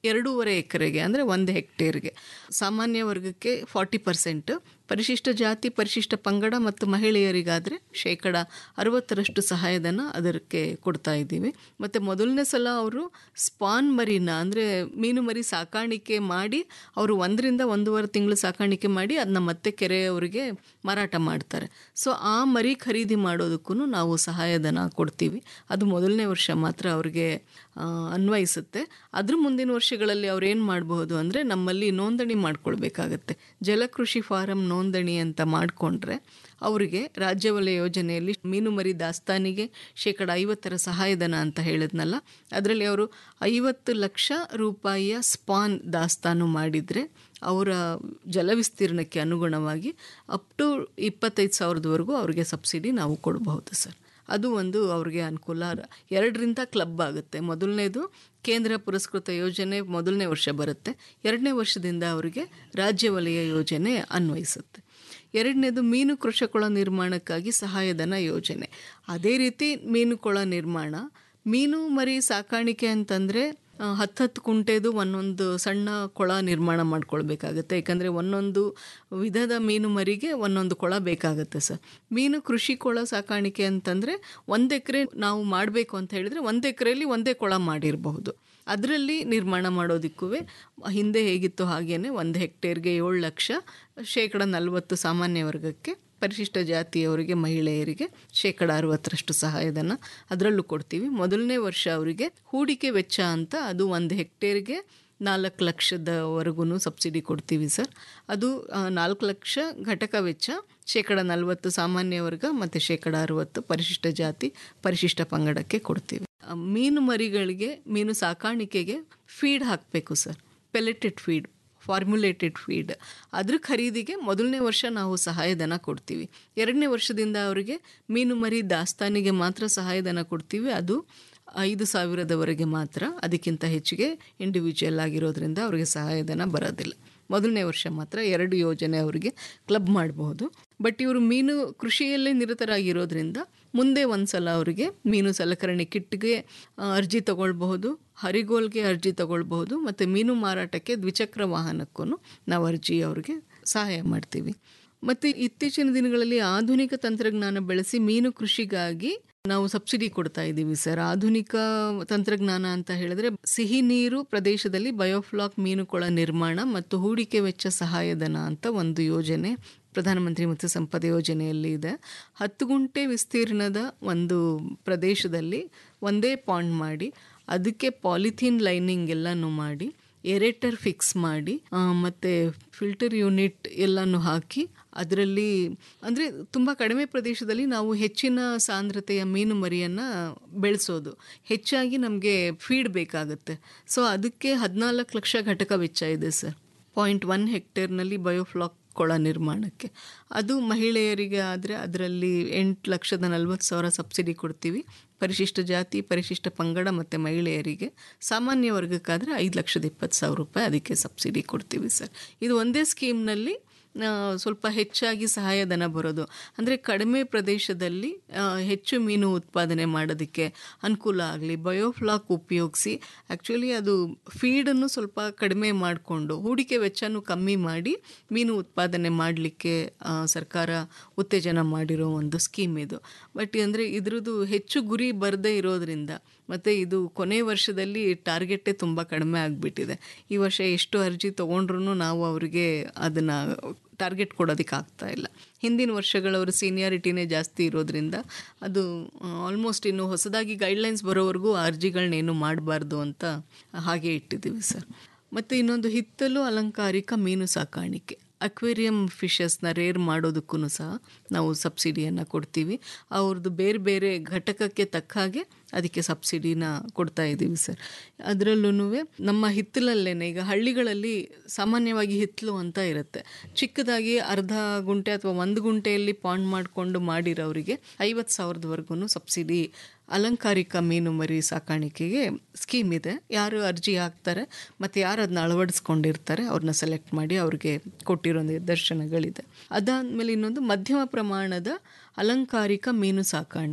ಎರಡೂವರೆ ಎಕರೆಗೆ ಅಂದರೆ ಒಂದು ಹೆಕ್ಟೇರ್ಗೆ ಸಾಮಾನ್ಯ ವರ್ಗಕ್ಕೆ ಫಾರ್ಟಿ ಪರ್ಸೆಂಟ್ ಪರಿಶಿಷ್ಟ ಜಾತಿ ಪರಿಶಿಷ್ಟ ಪಂಗಡ ಮತ್ತು ಮಹಿಳೆಯರಿಗಾದರೆ ಶೇಕಡ ಅರವತ್ತರಷ್ಟು ಸಹಾಯಧನ ಅದಕ್ಕೆ ಕೊಡ್ತಾ ಇದ್ದೀವಿ ಮತ್ತು ಮೊದಲನೇ ಸಲ ಅವರು ಸ್ಪಾನ್ ಮರಿನ ಅಂದರೆ ಮೀನು ಮರಿ ಸಾಕಾಣಿಕೆ ಮಾಡಿ ಅವರು ಒಂದರಿಂದ ಒಂದೂವರೆ ತಿಂಗಳು ಸಾಕಾಣಿಕೆ ಮಾಡಿ ಅದನ್ನ ಮತ್ತೆ ಕೆರೆಯವರಿಗೆ ಮಾರಾಟ ಮಾಡ್ತಾರೆ ಸೊ ಆ ಮರಿ ಖರೀದಿ ಮಾಡೋದಕ್ಕೂ ನಾವು ಸಹಾಯಧನ ಕೊಡ್ತೀವಿ ಅದು ಮೊದಲನೇ ವರ್ಷ ಮಾತ್ರ ಅವ್ರಿಗೆ ಆ, ಅನ್ವಯಿಸುತ್ತೆ ಅದ್ರ ಮುಂದಿನ ವರ್ಷಗಳಲ್ಲಿ ಅವ್ರು ಏನು ಮಾಡಬಹುದು ಅಂದರೆ ನಮ್ಮಲ್ಲಿ ನೋಂದಣಿ ಮಾಡ್ಕೊಳ್ಬೇಕಾಗತ್ತೆ ಜಲಕೃಷಿ ಫಾರಂ ನೋಂದಣಿ ಅಂತ ಮಾಡಿಕೊಂಡ್ರೆ ಅವರಿಗೆ ರಾಜ್ಯ ವಲಯ ಯೋಜನೆಯಲ್ಲಿ ಮೀನು ಮರಿ ದಾಸ್ತಾನಿಗೆ ಶೇಕಡ ಐವತ್ತರ ಸಹಾಯಧನ ಅಂತ ಹೇಳಿದ್ನಲ್ಲ ಅದರಲ್ಲಿ ಅವರು ಐವತ್ತು ಲಕ್ಷ ರೂಪಾಯಿಯ ಸ್ಪಾನ್ ದಾಸ್ತಾನು ಮಾಡಿದರೆ ಅವರ ಜಲವಿಸ್ತೀರ್ಣಕ್ಕೆ ಅನುಗುಣವಾಗಿ ಅಪ್ ಟು ಇಪ್ಪತ್ತೈದು ಸಾವಿರದವರೆಗೂ ಅವ್ರಿಗೆ ಸಬ್ಸಿಡಿ ನಾವು ಕೊಡಬಹುದು ಸರ್ ಅದು ಒಂದು ಅವ್ರಿಗೆ ಅನುಕೂಲ ಎರಡರಿಂದ ಕ್ಲಬ್ ಆಗುತ್ತೆ ಮೊದಲನೇದು ಕೇಂದ್ರ ಪುರಸ್ಕೃತ ಯೋಜನೆ ಮೊದಲನೇ ವರ್ಷ ಬರುತ್ತೆ ಎರಡನೇ ವರ್ಷದಿಂದ ಅವರಿಗೆ ರಾಜ್ಯ ವಲಯ ಯೋಜನೆ ಅನ್ವಯಿಸುತ್ತೆ ಎರಡನೇದು ಮೀನು ಕೃಷಕೊಳ ನಿರ್ಮಾಣಕ್ಕಾಗಿ ಸಹಾಯಧನ ಯೋಜನೆ ಅದೇ ರೀತಿ ಮೀನು ಕೊಳ ನಿರ್ಮಾಣ ಮೀನು ಮರಿ ಸಾಕಾಣಿಕೆ ಅಂತಂದರೆ ಹತ್ತತ್ತು ಕುಂಟೆದು ಒಂದೊಂದು ಸಣ್ಣ ಕೊಳ ನಿರ್ಮಾಣ ಮಾಡ್ಕೊಳ್ಬೇಕಾಗತ್ತೆ ಯಾಕಂದರೆ ಒಂದೊಂದು ವಿಧದ ಮೀನು ಮರಿಗೆ ಒಂದೊಂದು ಕೊಳ ಬೇಕಾಗುತ್ತೆ ಸರ್ ಮೀನು ಕೃಷಿ ಕೊಳ ಸಾಕಾಣಿಕೆ ಅಂತಂದರೆ ಒಂದು ಎಕರೆ ನಾವು ಮಾಡಬೇಕು ಅಂತ ಹೇಳಿದರೆ ಒಂದು ಎಕರೆಯಲ್ಲಿ ಒಂದೇ ಕೊಳ ಮಾಡಿರಬಹುದು ಅದರಲ್ಲಿ ನಿರ್ಮಾಣ ಮಾಡೋದಕ್ಕೂ ಹಿಂದೆ ಹೇಗಿತ್ತು ಹಾಗೇನೆ ಒಂದು ಹೆಕ್ಟೇರ್ಗೆ ಏಳು ಲಕ್ಷ ಶೇಕಡ ನಲವತ್ತು ಸಾಮಾನ್ಯ ವರ್ಗಕ್ಕೆ ಪರಿಶಿಷ್ಟ ಜಾತಿಯವರಿಗೆ ಮಹಿಳೆಯರಿಗೆ ಶೇಕಡ ಅರವತ್ತರಷ್ಟು ಸಹಾಯಧನ ಅದರಲ್ಲೂ ಕೊಡ್ತೀವಿ ಮೊದಲನೇ ವರ್ಷ ಅವರಿಗೆ ಹೂಡಿಕೆ ವೆಚ್ಚ ಅಂತ ಅದು ಒಂದು ಹೆಕ್ಟೇರ್ಗೆ ನಾಲ್ಕು ಲಕ್ಷದವರೆಗೂ ಸಬ್ಸಿಡಿ ಕೊಡ್ತೀವಿ ಸರ್ ಅದು ಆ, ನಾಲ್ಕು ಲಕ್ಷ ಘಟಕ ವೆಚ್ಚ ಶೇಕಡ ನಲವತ್ತು ಸಾಮಾನ್ಯ ವರ್ಗ ಮತ್ತು ಶೇಕಡ ಅರವತ್ತು ಪರಿಶಿಷ್ಟ ಜಾತಿ ಪರಿಶಿಷ್ಟ ಪಂಗಡಕ್ಕೆ ಕೊಡ್ತೀವಿ ಆ, ಮೀನು ಮರಿಗಳಿಗೆ ಮೀನು ಸಾಕಾಣಿಕೆಗೆ ಫೀಡ್ ಹಾಕಬೇಕು sir pelleted feed formulated feed ಅದ್ರ ಖರೀದಿಗೆ ಮೊದಲನೇ ವರ್ಷ ನಾವು ಸಹಾಯಧನ ಕೊಡ್ತೀವಿ ಎರಡನೇ ವರ್ಷದಿಂದ ಅವರಿಗೆ ಮೀನು ಮರಿ ದಾಸ್ತಾನಿಗೆ ಮಾತ್ರ ಸಹಾಯಧನ ಕೊಡ್ತೀವಿ ಅದು ಐದು ಸಾವಿರದವರೆಗೆ ಮಾತ್ರ ಅದಕ್ಕಿಂತ ಹೆಚ್ಚಿಗೆ ಇಂಡಿವಿಜುವಲ್ ಆಗಿರೋದ್ರಿಂದ ಅವರಿಗೆ ಸಹಾಯಧನ ಬರೋದಿಲ್ಲ ಮೊದಲನೇ ವರ್ಷ ಮಾತ್ರ ಎರಡು ಯೋಜನೆ ಅವರಿಗೆ ಕ್ಲಬ್ ಮಾಡಬಹುದು ಬಟ್ ಇವರು ಮೀನು ಕೃಷಿಯಲ್ಲೇ ನಿರತರಾಗಿರೋದ್ರಿಂದ ಮುಂದೆ ಒಂದು ಸಲ ಅವರಿಗೆ ಮೀನು ಸಲಕರಣೆ ಕಿಟ್ಗೆ ಆ, ಅರ್ಜಿ ತಗೊಳ್ಬಹುದು ಹರಿಗೋಲ್ಗೆ ಅರ್ಜಿ ತಗೊಳ್ಬಹುದು ಮತ್ತು ಮೀನು ಮಾರಾಟಕ್ಕೆ ದ್ವಿಚಕ್ರ ವಾಹನಕ್ಕೂ ನಾವು ಅರ್ಜಿ ಅವ್ರಿಗೆ ಸಹಾಯ ಮಾಡ್ತೀವಿ ಮತ್ತು ಇತ್ತೀಚಿನ ದಿನಗಳಲ್ಲಿ ಆಧುನಿಕ ತಂತ್ರಜ್ಞಾನ ಬಳಸಿ ಮೀನು ಕೃಷಿಗಾಗಿ ನಾವು ಸಬ್ಸಿಡಿ ಕೊಡ್ತಾ ಇದ್ದೀವಿ ಸರ್ ಆಧುನಿಕ ತಂತ್ರಜ್ಞಾನ ಅಂತ ಹೇಳಿದ್ರೆ ಸಿಹಿ ನೀರು ಪ್ರದೇಶದಲ್ಲಿ ಬಯೋಫ್ಲಾಕ್ ಮೀನುಕೊಳ ನಿರ್ಮಾಣ ಮತ್ತು ಹೂಡಿಕೆ ವೆಚ್ಚ ಸಹಾಯಧನ ಅಂತ ಒಂದು ಯೋಜನೆ ಪ್ರಧಾನಮಂತ್ರಿ ಮತ್ಸ್ಯ ಸಂಪದ ಯೋಜನೆಯಲ್ಲಿ ಇದೆ ಹತ್ತು ಗುಂಟೆ ವಿಸ್ತೀರ್ಣದ ಒಂದು ಪ್ರದೇಶದಲ್ಲಿ ಒಂದೇ ಪಾಂಡ್ ಮಾಡಿ ಅದಕ್ಕೆ ಪಾಲಿಥೀನ್ ಲೈನಿಂಗ್ ಎಲ್ಲನೂ ಮಾಡಿ ಎರೇಟರ್ ಫಿಕ್ಸ್ ಮಾಡಿ ಆ, ಮತ್ತೆ ಫಿಲ್ಟರ್ ಯೂನಿಟ್ ಎಲ್ಲನೂ ಹಾಕಿ ಅದರಲ್ಲಿ ಅಂದರೆ ತುಂಬ ಕಡಿಮೆ ಪ್ರದೇಶದಲ್ಲಿ ನಾವು ಹೆಚ್ಚಿನ ಸಾಂದ್ರತೆಯ ಮೀನು ಮರಿಯನ್ನು ಬೆಳೆಸೋದು ಹೆಚ್ಚಾಗಿ ನಮಗೆ ಫೀಡ್ ಬೇಕಾಗುತ್ತೆ ಸೊ ಅದಕ್ಕೆ ಹದಿನಾಲ್ಕು ಲಕ್ಷ ಘಟಕ ವೆಚ್ಚ ಇದೆ ಸರ್ ಪಾಯಿಂಟ್ ಒನ್ ಹೆಕ್ಟೇರ್ನಲ್ಲಿ ಬಯೋಫ್ಲಾಕ್ ಕೊಳ ನಿರ್ಮಾಣಕ್ಕೆ ಅದು ಮಹಿಳೆಯರಿಗೆ ಆದರೆ ಅದರಲ್ಲಿ ಎಂಟು ಲಕ್ಷದ ನಲ್ವತ್ತು ಸಾವಿರ ಸಬ್ಸಿಡಿ ಕೊಡ್ತೀವಿ ಪರಿಶಿಷ್ಟ ಜಾತಿ ಪರಿಶಿಷ್ಟ ಪಂಗಡ ಮತ್ತು ಮಹಿಳೆಯರಿಗೆ ಸಾಮಾನ್ಯ ವರ್ಗಕ್ಕಾದರೆ ಐದು ಲಕ್ಷದ ಇಪ್ಪತ್ತು ಸಾವಿರ ರೂಪಾಯಿ ಅದಕ್ಕೆ ಸಬ್ಸಿಡಿ ಕೊಡ್ತೀವಿ ಸರ್ ಇದು ಒಂದೇ ಸ್ಕೀಮ್ನಲ್ಲಿ ಆ, ಸ್ವಲ್ಪ ಹೆಚ್ಚಾಗಿ ಸಹಾಯಧನ ಬರೋದು ಅಂದರೆ ಕಡಿಮೆ ಪ್ರದೇಶದಲ್ಲಿ ಆ, ಹೆಚ್ಚು ಮೀನು ಉತ್ಪಾದನೆ ಮಾಡೋದಕ್ಕೆ ಅನುಕೂಲ ಆಗಲಿ ಬಯೋಫ್ಲಾಕ್ ಉಪಯೋಗಿಸಿ ಆ್ಯಕ್ಚುಲಿ ಅದು ಫೀಡನ್ನು ಸ್ವಲ್ಪ ಕಡಿಮೆ ಮಾಡಿಕೊಂಡು ಹೂಡಿಕೆ ವೆಚ್ಚನೂ ಕಮ್ಮಿ ಮಾಡಿ ಮೀನು ಉತ್ಪಾದನೆ ಮಾಡಲಿಕ್ಕೆ ಸರ್ಕಾರ ಉತ್ತೇಜನ ಮಾಡಿರೋ ಒಂದು ಸ್ಕೀಮ್ ಇದು ಬಟ್ ಅಂದರೆ ಇದ್ರದ್ದು ಹೆಚ್ಚು ಗುರಿ ಬರದೇ ಇರೋದ್ರಿಂದ ಮತ್ತು ಇದು ಕೊನೆ ವರ್ಷದಲ್ಲಿ ಟಾರ್ಗೆಟೇ ತುಂಬ ಕಡಿಮೆ ಆಗಿಬಿಟ್ಟಿದೆ ಈ ವರ್ಷ ಎಷ್ಟು ಅರ್ಜಿ ತೊಗೊಂಡ್ರು ನಾವು ಅವರಿಗೆ ಅದನ್ನು ಟಾರ್ಗೆಟ್ ಕೊಡೋದಕ್ಕೆ ಆಗ್ತಾ ಇಲ್ಲ ಹಿಂದಿನ ವರ್ಷಗಳವರು ಸೀನಿಯಾರಿಟಿನೇ ಜಾಸ್ತಿ ಇರೋದ್ರಿಂದ ಅದು ಆಲ್ಮೋಸ್ಟ್ ಇನ್ನು ಹೊಸದಾಗಿ ಗೈಡ್ಲೈನ್ಸ್ ಬರೋವರೆಗೂ ಆ ಅರ್ಜಿಗಳನ್ನೇನು ಮಾಡಬಾರ್ದು ಅಂತ ಹಾಗೆ ಇಟ್ಟಿದ್ದೀವಿ ಸರ್ ಮತ್ತು ಇನ್ನೊಂದು ಹಿತ್ತಲು ಅಲಂಕಾರಿಕ ಮೀನು ಸಾಕಾಣಿಕೆ ಅಕ್ವೇರಿಯಂ ಫಿಶಸ್ನ ರೇರ್ ಮಾಡೋದಕ್ಕೂ ಸಹ ನಾವು ಸಬ್ಸಿಡಿಯನ್ನು ಕೊಡ್ತೀವಿ ಅವ್ರದ್ದು ಬೇರೆ ಬೇರೆ ಘಟಕಕ್ಕೆ ತಕ್ಕ ಹಾಗೆ ಅದಕ್ಕೆ ಸಬ್ಸಿಡಿನ ಕೊಡ್ತಾ ಇದ್ದೀವಿ ಸರ್ ಅದರಲ್ಲೂ ನಮ್ಮ ಹಿತ್ತಲಲ್ಲೇನೆ ಈಗ ಹಳ್ಳಿಗಳಲ್ಲಿ ಸಾಮಾನ್ಯವಾಗಿ ಹಿತ್ತಲು ಅಂತ ಇರುತ್ತೆ ಚಿಕ್ಕದಾಗಿ ಅರ್ಧ ಗುಂಟೆ ಅಥವಾ ಒಂದು ಗುಂಟೆಯಲ್ಲಿ ಪಾಂಡ್ ಮಾಡಿಕೊಂಡು ಮಾಡಿರೋರಿಗೆ ಐವತ್ತು ಸಾವಿರದವರೆಗೂ ಸಬ್ಸಿಡಿ ಅಲಂಕಾರಿಕ ಮೀನು ಮರಿ ಸಾಕಾಣಿಕೆಗೆ ಸ್ಕೀಮ್ ಇದೆ ಯಾರು ಅರ್ಜಿ ಹಾಕ್ತಾರೆ ಮತ್ತು ಯಾರು ಅದನ್ನ ಅಳವಡಿಸ್ಕೊಂಡಿರ್ತಾರೆ ಅವ್ರನ್ನ ಸೆಲೆಕ್ಟ್ ಮಾಡಿ ಅವ್ರಿಗೆ ಕೊಟ್ಟಿರೋ ನಿದರ್ಶನಗಳಿದೆ ಅದಾದಮೇಲೆ ಇನ್ನೊಂದು ಮಧ್ಯಮ ಪ್ರಮಾಣದ ಅಲಂಕಾರಿಕ ಮೀನು ಸಾಕಾಣಿಕೆ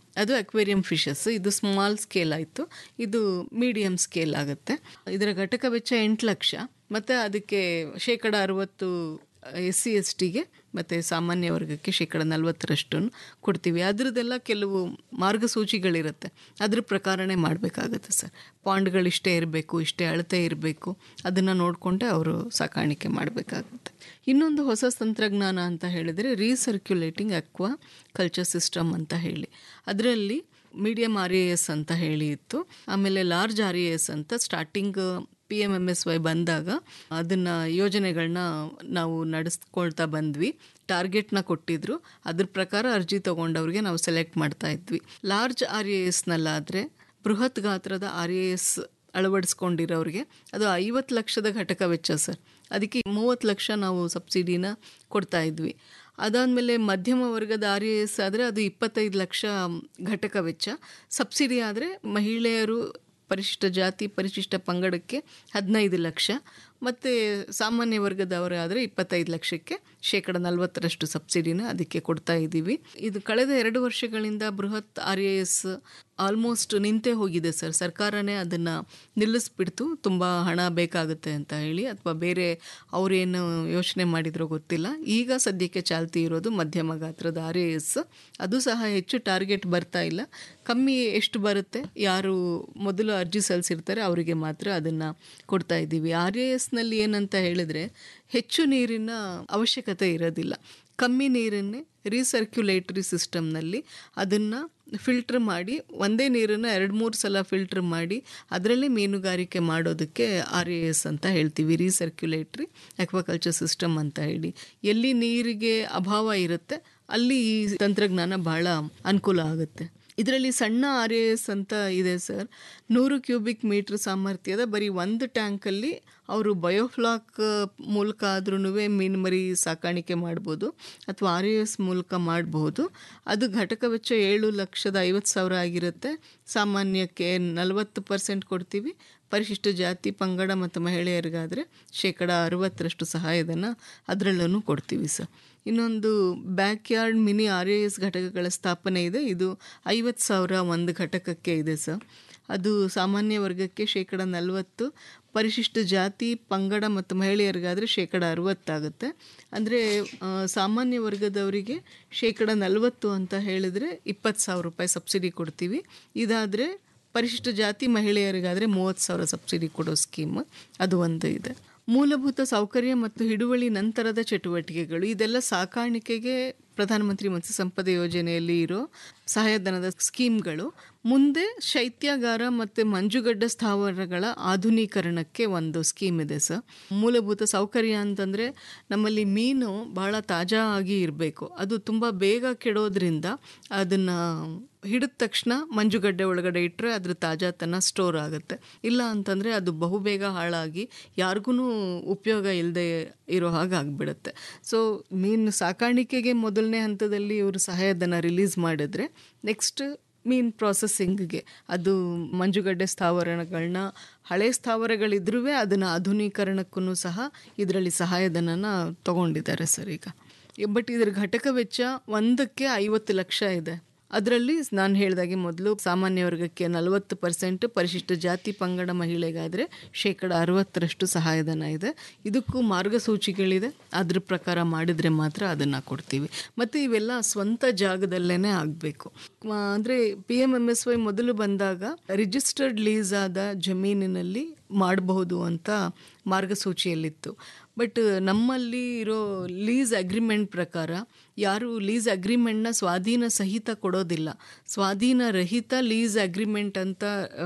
ಅದು ಅಕ್ವೇರಿಯಂ ಫಿಶಸ್ ಇದು ಸ್ಮಾಲ್ ಸ್ಕೇಲ್ ಆಯಿತು ಇದು ಮೀಡಿಯಂ ಸ್ಕೇಲ್ ಆಗುತ್ತೆ ಇದರ ಘಟಕ ವೆಚ್ಚ ಎಂಟು ಲಕ್ಷ ಮತ್ತು ಅದಕ್ಕೆ ಶೇಕಡ ಅರುವತ್ತು ಎಸ್ ಸಿ ಎಸ್ ಟಿಗೆ ಮತ್ತು ಸಾಮಾನ್ಯ ವರ್ಗಕ್ಕೆ ಶೇಕಡ ನಲ್ವತ್ತರಷ್ಟನ್ನು ಕೊಡ್ತೀವಿ ಅದರದ್ದೆಲ್ಲ ಕೆಲವು ಮಾರ್ಗಸೂಚಿಗಳಿರುತ್ತೆ ಅದ್ರ ಪ್ರಕಾರನೇ ಮಾಡಬೇಕಾಗುತ್ತೆ ಸರ್ ಪಾಂಡ್ಗಳಿಷ್ಟೇ ಇರಬೇಕು ಇಷ್ಟೇ ಅಳತೆ ಇರಬೇಕು ಅದನ್ನು ನೋಡಿಕೊಂಡೆ ಅವರು ಸಾಕಾಣಿಕೆ ಮಾಡಬೇಕಾಗುತ್ತೆ ಇನ್ನೊಂದು ಹೊಸ ತಂತ್ರಜ್ಞಾನ ಅಂತ ಹೇಳಿದರೆ ರೀಸರ್ಕ್ಯುಲೇಟಿಂಗ್ ಅಕ್ವಾ ಕಲ್ಚರ್ ಸಿಸ್ಟಮ್ ಅಂತ ಹೇಳಿ ಅದರಲ್ಲಿ ಮೀಡಿಯಮ್ ಆರ್ ಎ ಎಸ್ ಅಂತ ಹೇಳಿ ಇತ್ತು ಆಮೇಲೆ ಲಾರ್ಜ್ ಆರ್ ಎ ಎಸ್ ಅಂತ starting P M M S Y ಬಂದಾಗ ಅದನ್ನು ಯೋಜನೆಗಳನ್ನ ನಾವು ನಡೆಸ್ಕೊಳ್ತಾ ಬಂದ್ವಿ ಟಾರ್ಗೆಟ್ನ ಕೊಟ್ಟಿದ್ರು ಅದ್ರ ಪ್ರಕಾರ ಅರ್ಜಿ ತೊಗೊಂಡವ್ರಿಗೆ ನಾವು ಸೆಲೆಕ್ಟ್ ಮಾಡ್ತಾ ಇದ್ವಿ ಲಾರ್ಜ್ ಆರ್ ಎ ಎಸ್ನಲ್ಲಾದರೆ ಬೃಹತ್ ಗಾತ್ರದ ಆರ್ ಎ ಎಸ್ ಅಳವಡಿಸ್ಕೊಂಡಿರೋರಿಗೆ ಅದು ಐವತ್ತು ಲಕ್ಷದ ಘಟಕ ವೆಚ್ಚ ಸರ್ ಅದಕ್ಕೆ ಮೂವತ್ತು ಲಕ್ಷ ನಾವು ಸಬ್ಸಿಡಿನ ಕೊಡ್ತಾ ಇದ್ವಿ ಅದಾದಮೇಲೆ ಮಧ್ಯಮ ವರ್ಗದ ಆರ್ ಎ ಎಸ್ ಆದರೆ ಅದು ಇಪ್ಪತ್ತೈದು ಲಕ್ಷ ಘಟಕ ವೆಚ್ಚ ಸಬ್ಸಿಡಿ ಆದರೆ ಮಹಿಳೆಯರು ಪರಿಶಿಷ್ಟ ಜಾತಿ ಪರಿಶಿಷ್ಟ ಪಂಗಡಕ್ಕೆ ಹದಿನೈದು ಲಕ್ಷ ಮತ್ತು ಸಾಮಾನ್ಯ ವರ್ಗದವರಾದರೆ ಇಪ್ಪತ್ತೈದು ಲಕ್ಷಕ್ಕೆ ಶೇಕಡ ನಲವತ್ತರಷ್ಟು ಸಬ್ಸಿಡಿನ ಅದಕ್ಕೆ ಕೊಡ್ತಾ ಇದ್ದೀವಿ ಇದು ಕಳೆದ ಎರಡು ವರ್ಷಗಳಿಂದ ಬೃಹತ್ ಆರ್ ಎ ಎಸ್ ಆಲ್ಮೋಸ್ಟ್ ನಿಂತೇ ಹೋಗಿದೆ ಸರ್ ಸರ್ಕಾರನೇ ಅದನ್ನು ನಿಲ್ಲಿಸ್ಬಿಡ್ತು ತುಂಬ ಹಣ ಬೇಕಾಗುತ್ತೆ ಅಂತ ಹೇಳಿ ಅಥವಾ ಬೇರೆ ಅವರೇನು ಯೋಚನೆ ಮಾಡಿದ್ರೋ ಗೊತ್ತಿಲ್ಲ ಈಗ ಸದ್ಯಕ್ಕೆ ಚಾಲ್ತಿ ಇರೋದು ಮಧ್ಯಮ ಗಾತ್ರದ ಆರ್ ಎ ಎಸ್ ಅದು ಸಹ ಹೆಚ್ಚು ಟಾರ್ಗೆಟ್ ಬರ್ತಾ ಇಲ್ಲ ಕಮ್ಮಿ ಎಷ್ಟು ಬರುತ್ತೆ ಯಾರು ಮೊದಲು ಅರ್ಜಿ ಸಲ್ಲಿಸಿರ್ತಾರೆ ಅವರಿಗೆ ಮಾತ್ರ ಅದನ್ನು ಕೊಡ್ತಾ ಇದ್ದೀವಿ ಆರ್ ಎ ಎಸ್ನಲ್ಲಿ ಏನಂತ ಹೇಳಿದರೆ ಹೆಚ್ಚು ನೀರಿನ ಅವಶ್ಯಕತೆ ಇರೋದಿಲ್ಲ ಕಮ್ಮಿ ನೀರನ್ನೇ ರೀಸರ್ಕ್ಯುಲೇಟರಿ ಸಿಸ್ಟಮ್ನಲ್ಲಿ ಅದನ್ನು ಫಿಲ್ಟ್ರ್ ಮಾಡಿ ಒಂದೇ ನೀರನ್ನು ಎರಡು ಮೂರು ಸಲ ಫಿಲ್ಟ್ರ್ ಮಾಡಿ ಅದರಲ್ಲೇ ಮೀನುಗಾರಿಕೆ ಮಾಡೋದಕ್ಕೆ ಆರ್ ಎ ಎಸ್ ಅಂತ ಹೇಳ್ತೀವಿ ರೀಸರ್ಕ್ಯುಲೇಟ್ರಿ ಅಕ್ವಾಕಲ್ಚರ್ ಸಿಸ್ಟಮ್ ಅಂತ ಹೇಳಿ ಎಲ್ಲಿ ನೀರಿಗೆ ಅಭಾವ ಇರುತ್ತೆ ಅಲ್ಲಿ ಈ ತಂತ್ರಜ್ಞಾನ ಬಹಳ ಅನುಕೂಲ ಆಗುತ್ತೆ ಇದರಲ್ಲಿ ಸಣ್ಣ ಆರ್ ಎ ಎಸ್ ಅಂತ ಇದೆ ಸರ್ ನೂರು ಕ್ಯೂಬಿಕ್ ಮೀಟ್ರ್ ಸಾಮರ್ಥ್ಯದ ಬರೀ ಒಂದು ಟ್ಯಾಂಕಲ್ಲಿ ಅವರು ಬಯೋಫ್ಲಾಕ್ ಮೂಲಕ ಆದ್ರೂ ಮೀನು ಮರಿ ಸಾಕಾಣಿಕೆ ಮಾಡ್ಬೋದು ಅಥವಾ ಆರ್ ಎ ಎಸ್ ಮೂಲಕ ಮಾಡ್ಬೋದು ಅದು ಘಟಕ ವೆಚ್ಚ ಏಳು ಲಕ್ಷದ ಐವತ್ತು ಸಾವಿರ ಆಗಿರುತ್ತೆ ಸಾಮಾನ್ಯಕ್ಕೆ ನಲವತ್ತು ಪರ್ಸೆಂಟ್ ಕೊಡ್ತೀವಿ ಪರಿಶಿಷ್ಟ ಜಾತಿ ಪಂಗಡ ಮತ್ತು ಮಹಿಳೆಯರಿಗಾದರೆ ಶೇಕಡ ಅರುವತ್ತರಷ್ಟು ಸಹಾಯಧನ ಅದರಲ್ಲೂ ಕೊಡ್ತೀವಿ ಸರ್ ಇನ್ನೊಂದು backyard mini R A S ಘಟಕಗಳ ಸ್ಥಾಪನೆ ಇದೆ ಇದು ಐವತ್ತು ಸಾವಿರ ಒಂದು ಘಟಕಕ್ಕೆ ಇದೆ ಸರ್ ಅದು ಸಾಮಾನ್ಯ ವರ್ಗಕ್ಕೆ ಶೇಕಡ ನಲವತ್ತು ಪರಿಶಿಷ್ಟ ಜಾತಿ ಪಂಗಡ ಮತ್ತು ಮಹಿಳೆಯರಿಗಾದರೆ ಶೇಕಡ ಅರುವತ್ತಾಗುತ್ತೆ ಅಂದರೆ ಸಾಮಾನ್ಯ ವರ್ಗದವರಿಗೆ ಶೇಕಡ ನಲವತ್ತು ಅಂತ ಹೇಳಿದರೆ ಇಪ್ಪತ್ತು ಸಾವಿರ ರೂಪಾಯಿ ಸಬ್ಸಿಡಿ ಕೊಡ್ತೀವಿ ಇದಾದರೆ ಪರಿಶಿಷ್ಟ ಜಾತಿ ಮಹಿಳೆಯರಿಗಾದರೆ ಮೂವತ್ತು ಸಾವಿರ ಸಬ್ಸಿಡಿ ಕೊಡೋ ಸ್ಕೀಮ್ ಅದು ಒಂದು ಇದೆ ಮೂಲಭೂತ ಸೌಕರ್ಯ ಮತ್ತು ಹಿಡುವಳಿ ನಂತರದ ಚಟುವಟಿಕೆಗಳು ಇದೆಲ್ಲ ಸಾಕಾಣಿಕೆಗೆ ಪ್ರಧಾನಮಂತ್ರಿ ಮತ್ಸ್ಯ ಸಂಪದ ಯೋಜನೆಯಲ್ಲಿ ಇರೋ ಸಹಾಯಧನದ ಸ್ಕೀಮ್ಗಳು ಮುಂದೆ ಶೈತ್ಯಾಗಾರ ಮತ್ತು ಮಂಜುಗಡ್ಡ ಸ್ಥಾವರಗಳ ಆಧುನೀಕರಣಕ್ಕೆ ಒಂದು ಸ್ಕೀಮ್ ಇದೆ ಸರ್ ಮೂಲಭೂತ ಸೌಕರ್ಯ ಅಂತಂದರೆ ನಮ್ಮಲ್ಲಿ ಮೀನು ಭಾಳ ತಾಜಾ ಆಗಿ ಇರಬೇಕು ಅದು ತುಂಬ ಬೇಗ ಕೆಡೋದ್ರಿಂದ ಅದನ್ನು ಹಿಡಿದ ತಕ್ಷಣ ಮಂಜುಗಡ್ಡೆ ಒಳಗಡೆ ಇಟ್ಟರೆ ಅದ್ರ ತಾಜಾತನ ಸ್ಟೋರ್ ಆಗುತ್ತೆ ಇಲ್ಲ ಅಂತಂದರೆ ಅದು ಬಹುಬೇಗ ಹಾಳಾಗಿ ಯಾರಿಗೂ ಉಪಯೋಗ ಇಲ್ಲದೆ ಇರೋ ಹಾಗೆ ಆಗಿಬಿಡುತ್ತೆ ಸೊ ಮೀನು ಸಾಕಾಣಿಕೆಗೆ ಮೊದಲನೇ ಹಂತದಲ್ಲಿ ಇವರು ಸಹಾಯಧನ ರಿಲೀಸ್ ಮಾಡಿದ್ರೆ ನೆಕ್ಸ್ಟ್ ಮೀನ್ ಪ್ರಾಸೆಸಿಂಗ್ಗೆ ಅದು ಮಂಜುಗಡ್ಡೆ ಸ್ಥಾವರಗಳನ್ನ ಹಳೆ ಸ್ಥಾವರಗಳಿದ್ರೂ ಅದನ್ನು ಆಧುನೀಕರಣಕ್ಕೂ ಸಹ ಇದರಲ್ಲಿ ಸಹಾಯಧನನ ತಗೊಂಡಿದ್ದಾರೆ ಸರ್ ಈಗ ಬಟ್ ಇದ್ರ ಘಟಕ ವೆಚ್ಚ ಒಂದಕ್ಕೆ ಐವತ್ತು ಲಕ್ಷ ಇದೆ ಅದರಲ್ಲಿ ನಾನು ಹೇಳಿದಾಗೆ ಮೊದಲು ಸಾಮಾನ್ಯ ವರ್ಗಕ್ಕೆ ನಲವತ್ತು ಪರ್ಸೆಂಟ್ ಪರಿಶಿಷ್ಟ ಜಾತಿ ಪಂಗಡ ಮಹಿಳೆಗಾದರೆ ಶೇಕಡ ಅರವತ್ತರಷ್ಟು ಸಹಾಯಧನ ಇದೆ ಇದಕ್ಕೂ ಮಾರ್ಗಸೂಚಿಗಳಿದೆ ಅದ್ರ ಪ್ರಕಾರ ಮಾಡಿದರೆ ಮಾತ್ರ ಅದನ್ನು ಕೊಡ್ತೀವಿ ಮತ್ತು ಇವೆಲ್ಲ ಸ್ವಂತ ಜಾಗದಲ್ಲೇ ಆಗಬೇಕು ಅಂದರೆ P M M S Y ಮೊದಲು ಬಂದಾಗ ರಿಜಿಸ್ಟರ್ಡ್ ಲೀಸ್ ಆದ ಜಮೀನಿನಲ್ಲಿ ಮಾಡಬಹುದು ಅಂತ ಮಾರ್ಗಸೂಚಿಯಲ್ಲಿತ್ತು ಬಟ್ ನಮ್ಮಲ್ಲಿ ಇರೋ ಲೀಸ್ ಅಗ್ರಿಮೆಂಟ್ ಪ್ರಕಾರ ಯಾರು ಲೀಸ್ ಅಗ್ರಿಮೆಂಟ್ನ ಸ್ವಾಧೀನ ಸಹಿತ ಕೊಡೋದಿಲ್ಲ ಸ್ವಾಧೀನ ರಹಿತ ಲೀಸ್ ಅಗ್ರಿಮೆಂಟ್ ಅಂತ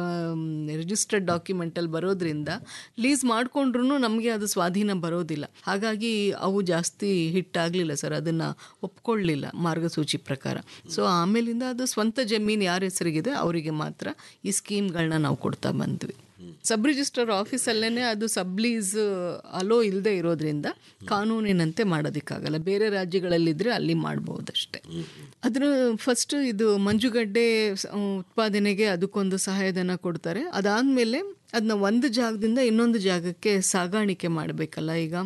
ರಿಜಿಸ್ಟರ್ಡ್ ಡಾಕ್ಯುಮೆಂಟಲ್ಲಿ ಬರೋದ್ರಿಂದ ಲೀಸ್ ಮಾಡಿಕೊಂಡ್ರೂ ನಮಗೆ ಅದು ಸ್ವಾಧೀನ ಬರೋದಿಲ್ಲ ಹಾಗಾಗಿ ಅವು ಜಾಸ್ತಿ ಹಿಟ್ಟಾಗಲಿಲ್ಲ ಸರ್ ಅದನ್ನು ಒಪ್ಕೊಳ್ಳಿಲ್ಲ ಮಾರ್ಗಸೂಚಿ ಪ್ರಕಾರ ಸೊ ಆಮೇಲಿಂದ ಅದು ಸ್ವಂತ ಜಮೀನು ಯಾರ ಹೆಸರಿಗಿದೆ ಅವರಿಗೆ ಮಾತ್ರ ಈ ಸ್ಕೀಮ್ಗಳನ್ನ ನಾವು ಕೊಡ್ತಾ ಬಂದ್ವಿ ಸಬ್ ರಿಜಿಸ್ಟರ್ ಆಫೀಸಲ್ಲೇ ಅದು ಸಬ್ಲೀಸ್ ಅಲೋ ಇಲ್ಲದೆ ಇರೋದ್ರಿಂದ ಕಾನೂನಿನಂತೆ ಮಾಡೋದಕ್ಕಾಗಲ್ಲ ಬೇರೆ ರಾಜ್ಯಗಳಲ್ಲಿದ್ದರೆ ಅಲ್ಲಿ ಮಾಡ್ಬೋದಷ್ಟೆ ಅದರ ಫಸ್ಟ್ ಇದು ಮಂಜುಗಡ್ಡೆ ಉತ್ಪಾದನೆಗೆ ಅದಕ್ಕೊಂದು ಸಹಾಯಧನ ಕೊಡ್ತಾರೆ ಅದಾದಮೇಲೆ ಅದನ್ನ ಒಂದು ಜಾಗದಿಂದ ಇನ್ನೊಂದು ಜಾಗಕ್ಕೆ ಸಾಗಾಣಿಕೆ ಮಾಡಬೇಕಲ್ಲ ಈಗ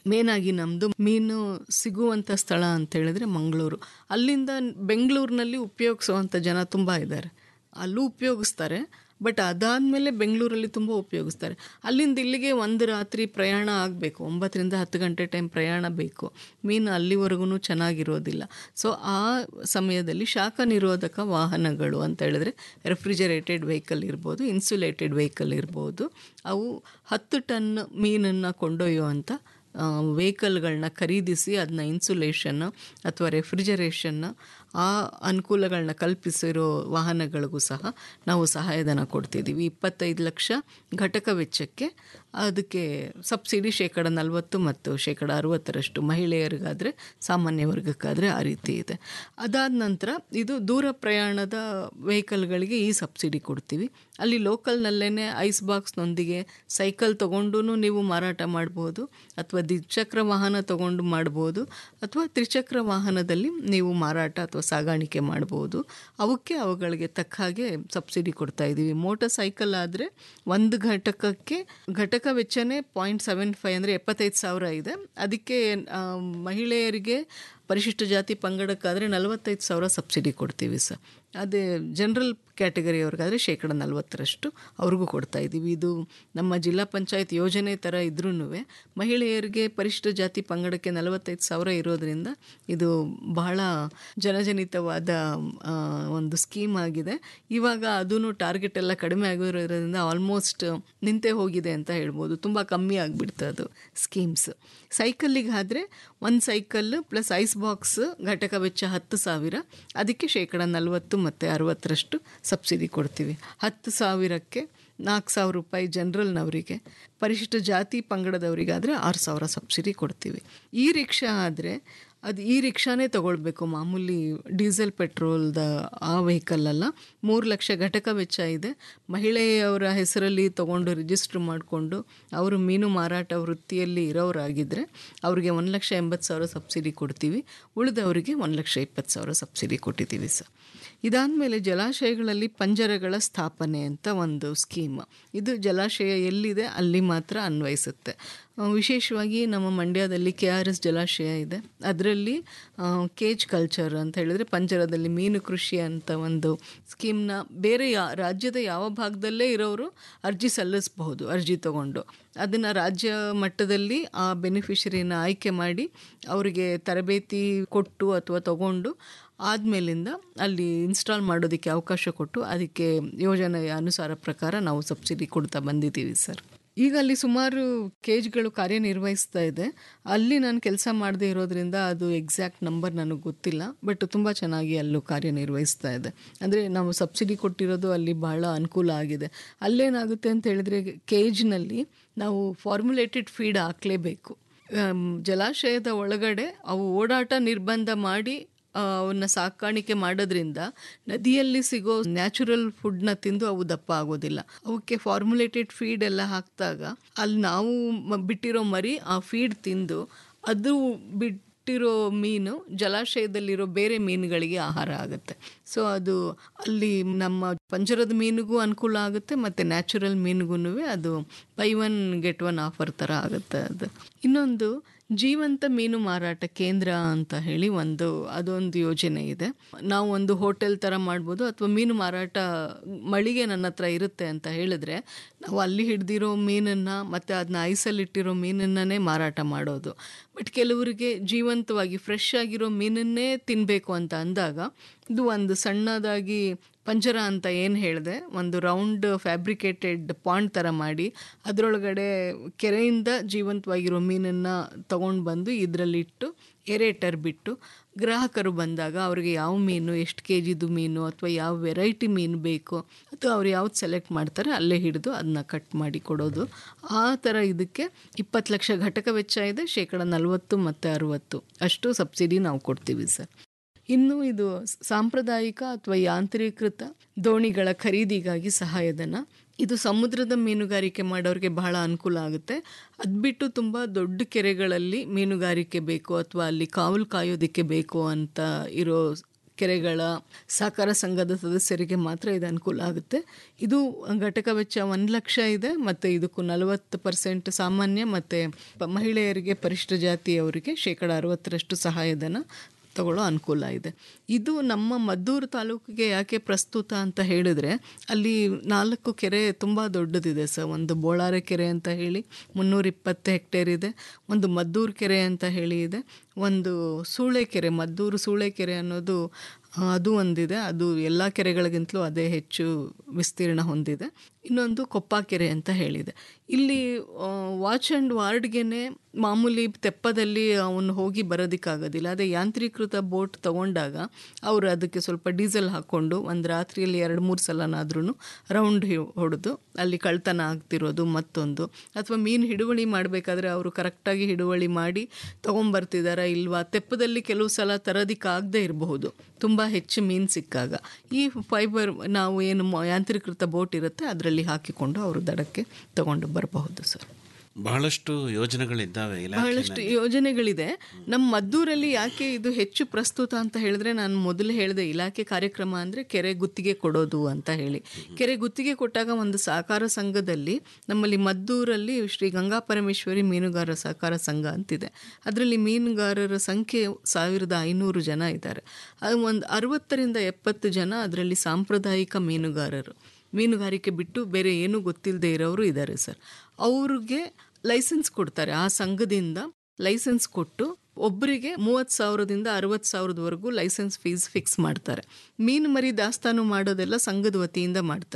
ಮೇನಾಗಿ ನಮ್ಮದು ಮೀನು ಸಿಗುವಂಥ ಸ್ಥಳ ಅಂತ ಹೇಳಿದ್ರೆ ಮಂಗಳೂರು ಅಲ್ಲಿಂದ ಬೆಂಗಳೂರಿನಲ್ಲಿ ಉಪಯೋಗಿಸುವಂಥ ಜನ ತುಂಬ ಇದ್ದಾರೆ ಅಲ್ಲೂ ಉಪಯೋಗಿಸ್ತಾರೆ ಬಟ್ ಅದಾದಮೇಲೆ ಬೆಂಗಳೂರಲ್ಲಿ ತುಂಬ ಉಪಯೋಗಿಸ್ತಾರೆ ಅಲ್ಲಿಂದ ಇಲ್ಲಿಗೆ ಒಂದು ರಾತ್ರಿ ಪ್ರಯಾಣ ಆಗಬೇಕು ಒಂಬತ್ತರಿಂದ ಹತ್ತು ಗಂಟೆ ಟೈಮ್ ಪ್ರಯಾಣ ಬೇಕು ಮೀನು ಅಲ್ಲಿವರೆಗೂ ಚೆನ್ನಾಗಿರೋದಿಲ್ಲ ಸೊ ಆ ಸಮಯದಲ್ಲಿ ಶಾಖ ನಿರೋಧಕ ವಾಹನಗಳು ಅಂತ ಹೇಳಿದ್ರೆ ರೆಫ್ರಿಜರೇಟೆಡ್ ವೆಹಿಕಲ್ ಇರ್ಬೋದು ಇನ್ಸುಲೇಟೆಡ್ ವೆಹಿಕಲ್ ಇರ್ಬೋದು ಅವು ಹತ್ತು ಟನ್ ಮೀನನ್ನು ಕೊಂಡೊಯ್ಯುವಂಥ ವೆಹಿಕಲ್ಗಳನ್ನ ಖರೀದಿಸಿ ಅದನ್ನ ಇನ್ಸುಲೇಷನ್ ಅಥವಾ ರೆಫ್ರಿಜರೇಷನ್ನ ಆ ಅನುಕೂಲಗಳನ್ನ ಕಲ್ಪಿಸಿರೋ ವಾಹನಗಳಿಗೂ ಸಹ ನಾವು ಸಹಾಯಧನ ಕೊಡ್ತಿದ್ದೀವಿ ಇಪ್ಪತ್ತೈದು ಲಕ್ಷ ಘಟಕ ವೆಚ್ಚಕ್ಕೆ ಅದಕ್ಕೆ ಸಬ್ಸಿಡಿ ಶೇಕಡ ನಲವತ್ತು ಮತ್ತು ಶೇಕಡ ಅರುವತ್ತರಷ್ಟು ಮಹಿಳೆಯರಿಗಾದರೆ ಸಾಮಾನ್ಯ ವರ್ಗಕ್ಕಾದರೆ ಆ ರೀತಿ ಇದೆ ಅದಾದ ನಂತರ ಇದು ದೂರ ಪ್ರಯಾಣದ ವೆಹಿಕಲ್ಗಳಿಗೆ ಈ ಸಬ್ಸಿಡಿ ಕೊಡ್ತೀವಿ ಅಲ್ಲಿ ಲೋಕಲ್ನಲ್ಲೇ ಐಸ್ ಬಾಕ್ಸ್ನೊಂದಿಗೆ ಸೈಕಲ್ ತೊಗೊಂಡು ನೀವು ಮಾರಾಟ ಮಾಡ್ಬೋದು ಅಥವಾ ದ್ವಿಚಕ್ರ ವಾಹನ ತೊಗೊಂಡು ಮಾಡ್ಬೋದು ಅಥವಾ ತ್ರಿಚಕ್ರ ವಾಹನದಲ್ಲಿ ನೀವು ಮಾರಾಟ ಅಥವಾ ಸಾಗಾಣಿಕೆ ಮಾಡ್ಬೋದು ಅವಕ್ಕೆ ಅವುಗಳಿಗೆ ತಕ್ಕ ಹಾಗೆ ಸಬ್ಸಿಡಿ ಕೊಡ್ತಾ ಇದ್ದೀವಿ ಮೋಟರ್ ಸೈಕಲ್ ಆದರೆ ಒಂದು ಘಟಕಕ್ಕೆ ಘಟಕ ವೆಚ್ಚನೇ ಪಾಯಿಂಟ್ ಸೆವೆನ್ ಫೈವ್ ಅಂದರೆ ಎಪ್ಪತ್ತೈದು ಸಾವಿರ ಇದೆ ಅದಕ್ಕೆ ಆ, ಮಹಿಳೆಯರಿಗೆ ಪರಿಶಿಷ್ಟ ಜಾತಿ ಪಂಗಡಕ್ಕಾದರೆ ನಲವತ್ತೈದು ಸಾವಿರ ಸಬ್ಸಿಡಿ ಕೊಡ್ತೀವಿ ಸರ್ ಅದೇ ಜನರಲ್ ಕ್ಯಾಟಗರಿಯವ್ರಿಗಾದರೆ ಶೇಕಡ ನಲವತ್ತರಷ್ಟು ಅವ್ರಿಗೂ ಕೊಡ್ತಾ ಇದ್ದೀವಿ ಇದು ನಮ್ಮ ಜಿಲ್ಲಾ ಪಂಚಾಯತ್ ಯೋಜನೆ ಥರ ಇದ್ರೂ ಮಹಿಳೆಯರಿಗೆ ಪರಿಶಿಷ್ಟ ಜಾತಿ ಪಂಗಡಕ್ಕೆ ನಲವತ್ತೈದು ಸಾವಿರ ಇರೋದ್ರಿಂದ ಇದು ಬಹಳ ಜನಜನಿತವಾದ ಆ, ಒಂದು ಸ್ಕೀಮ್ ಆಗಿದೆ ಇವಾಗ ಅದೂ ಟಾರ್ಗೆಟ್ ಎಲ್ಲ ಕಡಿಮೆ ಆಗಿರೋದ್ರಿಂದ ಆಲ್ಮೋಸ್ಟ್ ನಿಂತೇ ಹೋಗಿದೆ ಅಂತ ಹೇಳ್ಬೋದು ತುಂಬ ಕಮ್ಮಿ ಆಗಿಬಿಡ್ತು ಅದು ಸ್ಕೀಮ್ಸ್ ಸೈಕಲ್ಲಿಗೆ ಆದರೆ ಒಂದು ಸೈಕಲ್ ಪ್ಲಸ್ ಐಸ್ ಬಾಕ್ಸ್ ಘಟಕ ವೆಚ್ಚ ಹತ್ತು ಸಾವಿರ ಅದಕ್ಕೆ ಶೇಕಡ ನಲವತ್ತು ಮತ್ತು ಅರವತ್ತರಷ್ಟು ಸಬ್ಸಿಡಿ ಕೊಡ್ತೀವಿ ಹತ್ತು ಸಾವಿರಕ್ಕೆ ನಾಲ್ಕು ಸಾವಿರ ರೂಪಾಯಿ ಜನರಲ್ನವರಿಗೆ ಪರಿಶಿಷ್ಟ ಜಾತಿ ಪಂಗಡದವರಿಗಾದರೆ ಆರು ಸಾವಿರ ಸಬ್ಸಿಡಿ ಕೊಡ್ತೀವಿ ಈ ರಿಕ್ಷಾ ಆದರೆ ಅದು ಈ ರಿಕ್ಷಾನೇ ತಗೊಳ್ಬೇಕು ಮಾಮೂಲಿ ಡೀಸೆಲ್ ಪೆಟ್ರೋಲ್ದ ಆ ವೆಹಿಕಲ್ಲಲ್ಲ ಮೂರು ಲಕ್ಷ ಘಟಕ ವೆಚ್ಚ ಇದೆ ಮಹಿಳೆಯವರ ಹೆಸರಲ್ಲಿ ತಗೊಂಡು ರಿಜಿಸ್ಟ್ರ್ ಮಾಡಿಕೊಂಡು ಅವರು ಮೀನು ಮಾರಾಟ ವೃತ್ತಿಯಲ್ಲಿ ಇರೋರಾಗಿದ್ದರೆ ಅವ್ರಿಗೆ ಒಂದು ಲಕ್ಷ ಎಂಬತ್ತು ಸಾವಿರ ಸಬ್ಸಿಡಿ ಕೊಡ್ತೀವಿ ಉಳಿದವರಿಗೆ ಒಂದು ಲಕ್ಷ ಇಪ್ಪತ್ತು ಸಾವಿರ ಸಬ್ಸಿಡಿ ಕೊಟ್ಟಿದ್ದೀವಿ ಸರ್ ಇದಾದಮೇಲೆ ಜಲಾಶಯಗಳಲ್ಲಿ ಪಂಜರಗಳ ಸ್ಥಾಪನೆ ಅಂತ ಒಂದು ಸ್ಕೀಮ್ ಇದು ಜಲಾಶಯ ಎಲ್ಲಿದೆ ಅಲ್ಲಿ ಮಾತ್ರ ಅನ್ವಯಿಸುತ್ತೆ ಆ, ವಿಶೇಷವಾಗಿ ನಮ್ಮ ಮಂಡ್ಯದಲ್ಲಿ ಕೆ ಆರ್ ಎಸ್ ಜಲಾಶಯ ಇದೆ ಅದರಲ್ಲಿ ಕೇಜ್ ಕಲ್ಚರ್ ಅಂತ ಹೇಳಿದ್ರೆ ಪಂಜರದಲ್ಲಿ ಮೀನು ಕೃಷಿ ಅಂತ ಒಂದು ಸ್ಕೀಮ್ನ ಬೇರೆ ಯಾ ರಾಜ್ಯದ ಯಾವ ಭಾಗದಲ್ಲೇ ಇರೋರು ಅರ್ಜಿ ಸಲ್ಲಿಸಬಹುದು ಅರ್ಜಿ ತಗೊಂಡು ಅದನ್ನು ರಾಜ್ಯ ಮಟ್ಟದಲ್ಲಿ ಆ ಬೆನಿಫಿಷರಿನ ಆಯ್ಕೆ ಮಾಡಿ ಅವರಿಗೆ ತರಬೇತಿ ಕೊಟ್ಟು ಅಥವಾ ತಗೊಂಡು ಆದಮೇಲಿಂದ ಅಲ್ಲಿ ಇನ್ಸ್ಟಾಲ್ ಮಾಡೋದಕ್ಕೆ ಅವಕಾಶ ಕೊಟ್ಟು ಅದಕ್ಕೆ ಯೋಜನೆಯ ಅನುಸಾರ ಪ್ರಕಾರ ನಾವು ಸಬ್ಸಿಡಿ ಕೊಡ್ತಾ ಬಂದಿದ್ದೀವಿ ಸರ್ ಈಗ ಅಲ್ಲಿ ಸುಮಾರು ಕೇಜ್ಗಳು ಕಾರ್ಯನಿರ್ವಹಿಸ್ತಾ ಇದೆ ಅಲ್ಲಿ ನಾನು ಕೆಲಸ ಮಾಡದೇ ಇರೋದ್ರಿಂದ ಅದು ಎಕ್ಸಾಕ್ಟ್ ನಂಬರ್ ನನಗೆ ಗೊತ್ತಿಲ್ಲ ಬಟ್ ತುಂಬ ಚೆನ್ನಾಗಿ ಅಲ್ಲೂ ಕಾರ್ಯನಿರ್ವಹಿಸ್ತಾ ಇದೆ ಅಂದರೆ ನಾವು ಸಬ್ಸಿಡಿ ಕೊಟ್ಟಿರೋದು ಅಲ್ಲಿ ಬಹಳ ಅನುಕೂಲ ಆಗಿದೆ ಅಲ್ಲೇನಾಗುತ್ತೆ ಅಂತ ಹೇಳಿದ್ರೆ ಕೇಜ್ನಲ್ಲಿ ನಾವು ಫಾರ್ಮುಲೇಟೆಡ್ ಫೀಡ್ ಹಾಕಲೇಬೇಕು ಜಲಾಶಯದ ಒಳಗಡೆ ಅವು ಓಡಾಟ ನಿರ್ಬಂಧ ಮಾಡಿ ಆ, ಅವನ್ನ ಸಾಕಾಣಿಕೆ ಮಾಡೋದ್ರಿಂದ ನದಿಯಲ್ಲಿ ಸಿಗೋ ನ್ಯಾಚುರಲ್ ಫುಡ್ನ ತಿಂದು ಅವು ದಪ್ಪ ಆಗೋದಿಲ್ಲ ಅವಕ್ಕೆ ಫಾರ್ಮುಲೇಟೆಡ್ ಫೀಡ್ ಎಲ್ಲ ಹಾಕಿದಾಗ ಅಲ್ಲಿ ನಾವು ಮ- ಬಿಟ್ಟಿರೋ ಮರಿ ಆ ಫೀಡ್ ತಿಂದು ಅದು ಬಿಟ್ಟಿರೋ ಮೀನು ಜಲಾಶಯದಲ್ಲಿರೋ ಬೇರೆ ಮೀನುಗಳಿಗೆ ಆಹಾರ ಆಗುತ್ತೆ ಸೊ ಅದು ಅಲ್ಲಿ ನಮ್ಮ ಪಂಜರದ ಮೀನಿಗೂ ಅನುಕೂಲ ಆಗುತ್ತೆ ಮತ್ತು ನ್ಯಾಚುರಲ್ ಮೀನಿಗೂ ಅದು buy one get one offer ಥರ ಆಗುತ್ತೆ ಅದು ಇನ್ನೊಂದು ಜೀವಂತ ಮೀನು ಮಾರಾಟ ಕೇಂದ್ರ ಅಂತ ಹೇಳಿ ಒಂದು ಅದೊಂದು ಯೋಜನೆ ಇದೆ ನಾವು ಒಂದು ಹೋಟೆಲ್ ಥರ ಮಾಡ್ಬೋದು ಅಥವಾ ಮೀನು ಮಾರಾಟ ಮಳಿಗೆ ನನ್ನ ಹತ್ರ ಇರುತ್ತೆ ಅಂತ ಹೇಳಿದ್ರೆ ನಾವು ಅಲ್ಲಿ ಹಿಡ್ದಿರೋ ಮೀನನ್ನು ಮತ್ತು ಅದನ್ನ ಐಸಲ್ಲಿಟ್ಟಿರೋ ಮೀನನ್ನೇ ಮಾರಾಟ ಮಾಡೋದು ಬಟ್ ಕೆಲವರಿಗೆ ಜೀವಂತವಾಗಿ ಫ್ರೆಶ್ ಆಗಿರೋ ಮೀನನ್ನೇ ತಿನ್ನಬೇಕು ಅಂತ ಅಂದಾಗ ಇದು ಒಂದು ಸಣ್ಣದಾಗಿ ಪಂಜರ ಅಂತ ಏನು ಹೇಳಿದೆ ಒಂದು ರೌಂಡ್ ಫ್ಯಾಬ್ರಿಕೇಟೆಡ್ ಪಾಂಡ್ ಥರ ಮಾಡಿ ಅದರೊಳಗಡೆ ಕೆರೆಯಿಂದ ಜೀವಂತವಾಗಿರೋ ಮೀನನ್ನು ತಗೊಂಡು ಬಂದು ಇದರಲ್ಲಿಟ್ಟು ಎರೇಟರ್ ಬಿಟ್ಟು ಗ್ರಾಹಕರು ಬಂದಾಗ ಅವ್ರಿಗೆ ಯಾವ ಮೀನು ಎಷ್ಟು ಕೆ ಜಿದು ಮೀನು ಅಥವಾ ಯಾವ ವೆರೈಟಿ ಮೀನು ಬೇಕು ಅಥವಾ ಅವ್ರು ಯಾವ್ದು ಸೆಲೆಕ್ಟ್ ಮಾಡ್ತಾರೆ ಅಲ್ಲೇ ಹಿಡಿದು ಅದನ್ನ ಕಟ್ ಮಾಡಿ ಕೊಡೋದು ಆ ಥರ ಇದಕ್ಕೆ ಇಪ್ಪತ್ತು ಲಕ್ಷ ಘಟಕ ವೆಚ್ಚ ಇದೆ ಶೇಕಡ ನಲವತ್ತು ಮತ್ತು ಅರುವತ್ತು ಅಷ್ಟು ಸಬ್ಸಿಡಿ ನಾವು ಕೊಡ್ತೀವಿ ಸರ್ ಇನ್ನು ಇದು ಸಾಂಪ್ರದಾಯಿಕ ಅಥವಾ ಯಾಂತ್ರೀಕೃತ ದೋಣಿಗಳ ಖರೀದಿಗಾಗಿ ಸಹಾಯಧನ ಇದು ಸಮುದ್ರದ ಮೀನುಗಾರಿಕೆ ಮಾಡೋರಿಗೆ ಬಹಳ ಅನುಕೂಲ ಆಗುತ್ತೆ ಅದು ಬಿಟ್ಟು ತುಂಬ ದೊಡ್ಡ ಕೆರೆಗಳಲ್ಲಿ ಮೀನುಗಾರಿಕೆ ಬೇಕು ಅಥವಾ ಅಲ್ಲಿ ಕಾವಲು ಕಾಯೋದಕ್ಕೆ ಬೇಕು ಅಂತ ಇರೋ ಕೆರೆಗಳ ಸಹಕಾರ ಸಂಘದ ಸದಸ್ಯರಿಗೆ ಮಾತ್ರ ಇದು ಅನುಕೂಲ ಆಗುತ್ತೆ ಇದು ಘಟಕ ವೆಚ್ಚ ಒಂದು ಲಕ್ಷ ಇದೆ ಮತ್ತು ಇದಕ್ಕೂ ನಲವತ್ತು ಪರ್ಸೆಂಟ್ ಸಾಮಾನ್ಯ ಮತ್ತು ಮಹಿಳೆಯರಿಗೆ ಪರಿಶಿಷ್ಟ ಜಾತಿಯವರಿಗೆ ಶೇಕಡ ಅರವತ್ತರಷ್ಟು ಸಹಾಯಧನ ತಗೊಳ್ಳೋ ಅನುಕೂಲ ಇದೆ ಇದು ನಮ್ಮ ಮದ್ದೂರು ತಾಲೂಕಿಗೆ ಯಾಕೆ ಪ್ರಸ್ತುತ ಅಂತ ಹೇಳಿದರೆ ಅಲ್ಲಿ ನಾಲ್ಕು ಕೆರೆ ತುಂಬ ದೊಡ್ಡದಿದೆ ಸರ್ ಒಂದು ಬೋಳಾರೆ ಕೆರೆ ಅಂತ ಹೇಳಿ ಮುನ್ನೂರ ಇಪ್ಪತ್ತು ಹೆಕ್ಟೇರ್ ಇದೆ ಒಂದು ಮದ್ದೂರು ಕೆರೆ ಅಂತ ಹೇಳಿ ಇದೆ ಒಂದು ಸೂಳೆಕೆರೆ ಮದ್ದೂರು ಸೂಳೆಕೆರೆ ಅನ್ನೋದು ಆ, ಅದು ಒಂದಿದೆ ಅದು ಎಲ್ಲ ಕೆರೆಗಳಿಗಿಂತಲೂ ಅದೇ ಹೆಚ್ಚು ವಿಸ್ತೀರ್ಣ ಹೊಂದಿದೆ ಇನ್ನೊಂದು ಕೊಪ್ಪ ಕೆರೆ ಅಂತ ಹೇಳಿದೆ ಇಲ್ಲಿ ವಾಚ್ ಆ್ಯಂಡ್ ವಾರ್ಡ್ಗೆನೆ ಮಾಮೂಲಿ ತೆಪ್ಪದಲ್ಲಿ ಅವನು ಹೋಗಿ ಬರೋದಕ್ಕಾಗೋದಿಲ್ಲ ಅದೇ ಯಾಂತ್ರೀಕೃತ ಬೋಟ್ ತಗೊಂಡಾಗ ಅವರು ಅದಕ್ಕೆ ಸ್ವಲ್ಪ ಡೀಸೆಲ್ ಹಾಕ್ಕೊಂಡು ಒಂದು ರಾತ್ರಿಯಲ್ಲಿ ಎರಡು ಮೂರು ಸಲನಾದ್ರೂ ರೌಂಡ್ ಹೊಡೆದು ಅಲ್ಲಿ ಕಳ್ತನ ಆಗ್ತಿರೋದು ಮತ್ತೊಂದು ಅಥವಾ ಮೀನು ಹಿಡುವಳಿ ಮಾಡಬೇಕಾದ್ರೆ ಅವರು ಕರೆಕ್ಟಾಗಿ ಹಿಡುವಳಿ ಮಾಡಿ ತೊಗೊಂಬರ್ತಿದಾರಾ ಇಲ್ವಾ ತೆಪ್ಪದಲ್ಲಿ ಕೆಲವು ಸಲ ತರೋದಕ್ಕಾಗದೇ ಇರಬಹುದು ತುಂಬ ಹೆಚ್ಚು ಮೀನು ಸಿಕ್ಕಾಗ ಈ ಫೈಬರ್ ನಾವು ಏನು ಮ- ಯಾಂತ್ರೀಕೃತ ಬೋಟ್ ಇರುತ್ತೆ ಅದರಲ್ಲಿ ಹಾಕಿಕೊಂಡು ಅವರು ದಡಕ್ಕೆ ತಗೊಂಡು ಬರಬಹುದು ಸರ್ ಬಹಳಷ್ಟು ಯೋಜನೆಗಳಿದ್ದಾವೆ ಬಹಳಷ್ಟು ಇಲಾಖೆ ಯೋಜನೆಗಳಿದೆ ನಮ್ಮ ಮದ್ದೂರಲ್ಲಿ ಯಾಕೆ ಇದು ಹೆಚ್ಚು ಪ್ರಸ್ತುತ ಅಂತ ಹೇಳಿದ್ರೆ ನಾನು ಮೊದಲು ಹೇಳಿದೆ ಇಲಾಖೆ ಕಾರ್ಯಕ್ರಮ ಅಂದರೆ ಕೆರೆ ಗುತ್ತಿಗೆ ಕೊಡೋದು ಅಂತ ಹೇಳಿ ಕೆರೆ ಗುತ್ತಿಗೆ ಕೊಟ್ಟಾಗ ಒಂದು ಸಹಕಾರ ಸಂಘದಲ್ಲಿ ನಮ್ಮಲ್ಲಿ ಮದ್ದೂರಲ್ಲಿ ಶ್ರೀ ಗಂಗಾ ಪರಮೇಶ್ವರಿ ಮೀನುಗಾರರ ಸಹಕಾರ ಸಂಘ ಅಂತಿದೆ ಅದರಲ್ಲಿ ಮೀನುಗಾರರ ಸಂಖ್ಯೆ ಸಾವಿರದ ಐನೂರು ಜನ ಇದ್ದಾರೆ ಅದು ಒಂದು ಅರವತ್ತರಿಂದ ಎಪ್ಪತ್ತು ಜನ ಅದರಲ್ಲಿ ಸಾಂಪ್ರದಾಯಿಕ ಮೀನುಗಾರರು ಮೀನುಗಾರಿಕೆ ಬಿಟ್ಟು ಬೇರೆ ಏನೂ ಗೊತ್ತಿಲ್ಲದೆ ಇರೋರು ಇದ್ದಾರೆ ಸರ್ ಅವ್ರಿಗೆ ಲೈಸೆನ್ಸ್ ಕೊಡ್ತಾರೆ ಆ ಸಂಘದಿಂದ ಲೈಸೆನ್ಸ್ ಕೊಟ್ಟು ಒಬ್ಬರಿಗೆ ಮೂವತ್ತು ಸಾವಿರದಿಂದ ಅರವತ್ತು ಸಾವಿರದವರೆಗೂ ಲೈಸೆನ್ಸ್ ಫೀಸ್ ಫಿಕ್ಸ್ ಮಾಡ್ತಾರೆ ಮೀನು ಮರಿ ದಾಸ್ತಾನು ಮಾಡೋದೆಲ್ಲ ಸಂಘದ ವತಿಯಿಂದ ಮಾಡ್ತಾರೆ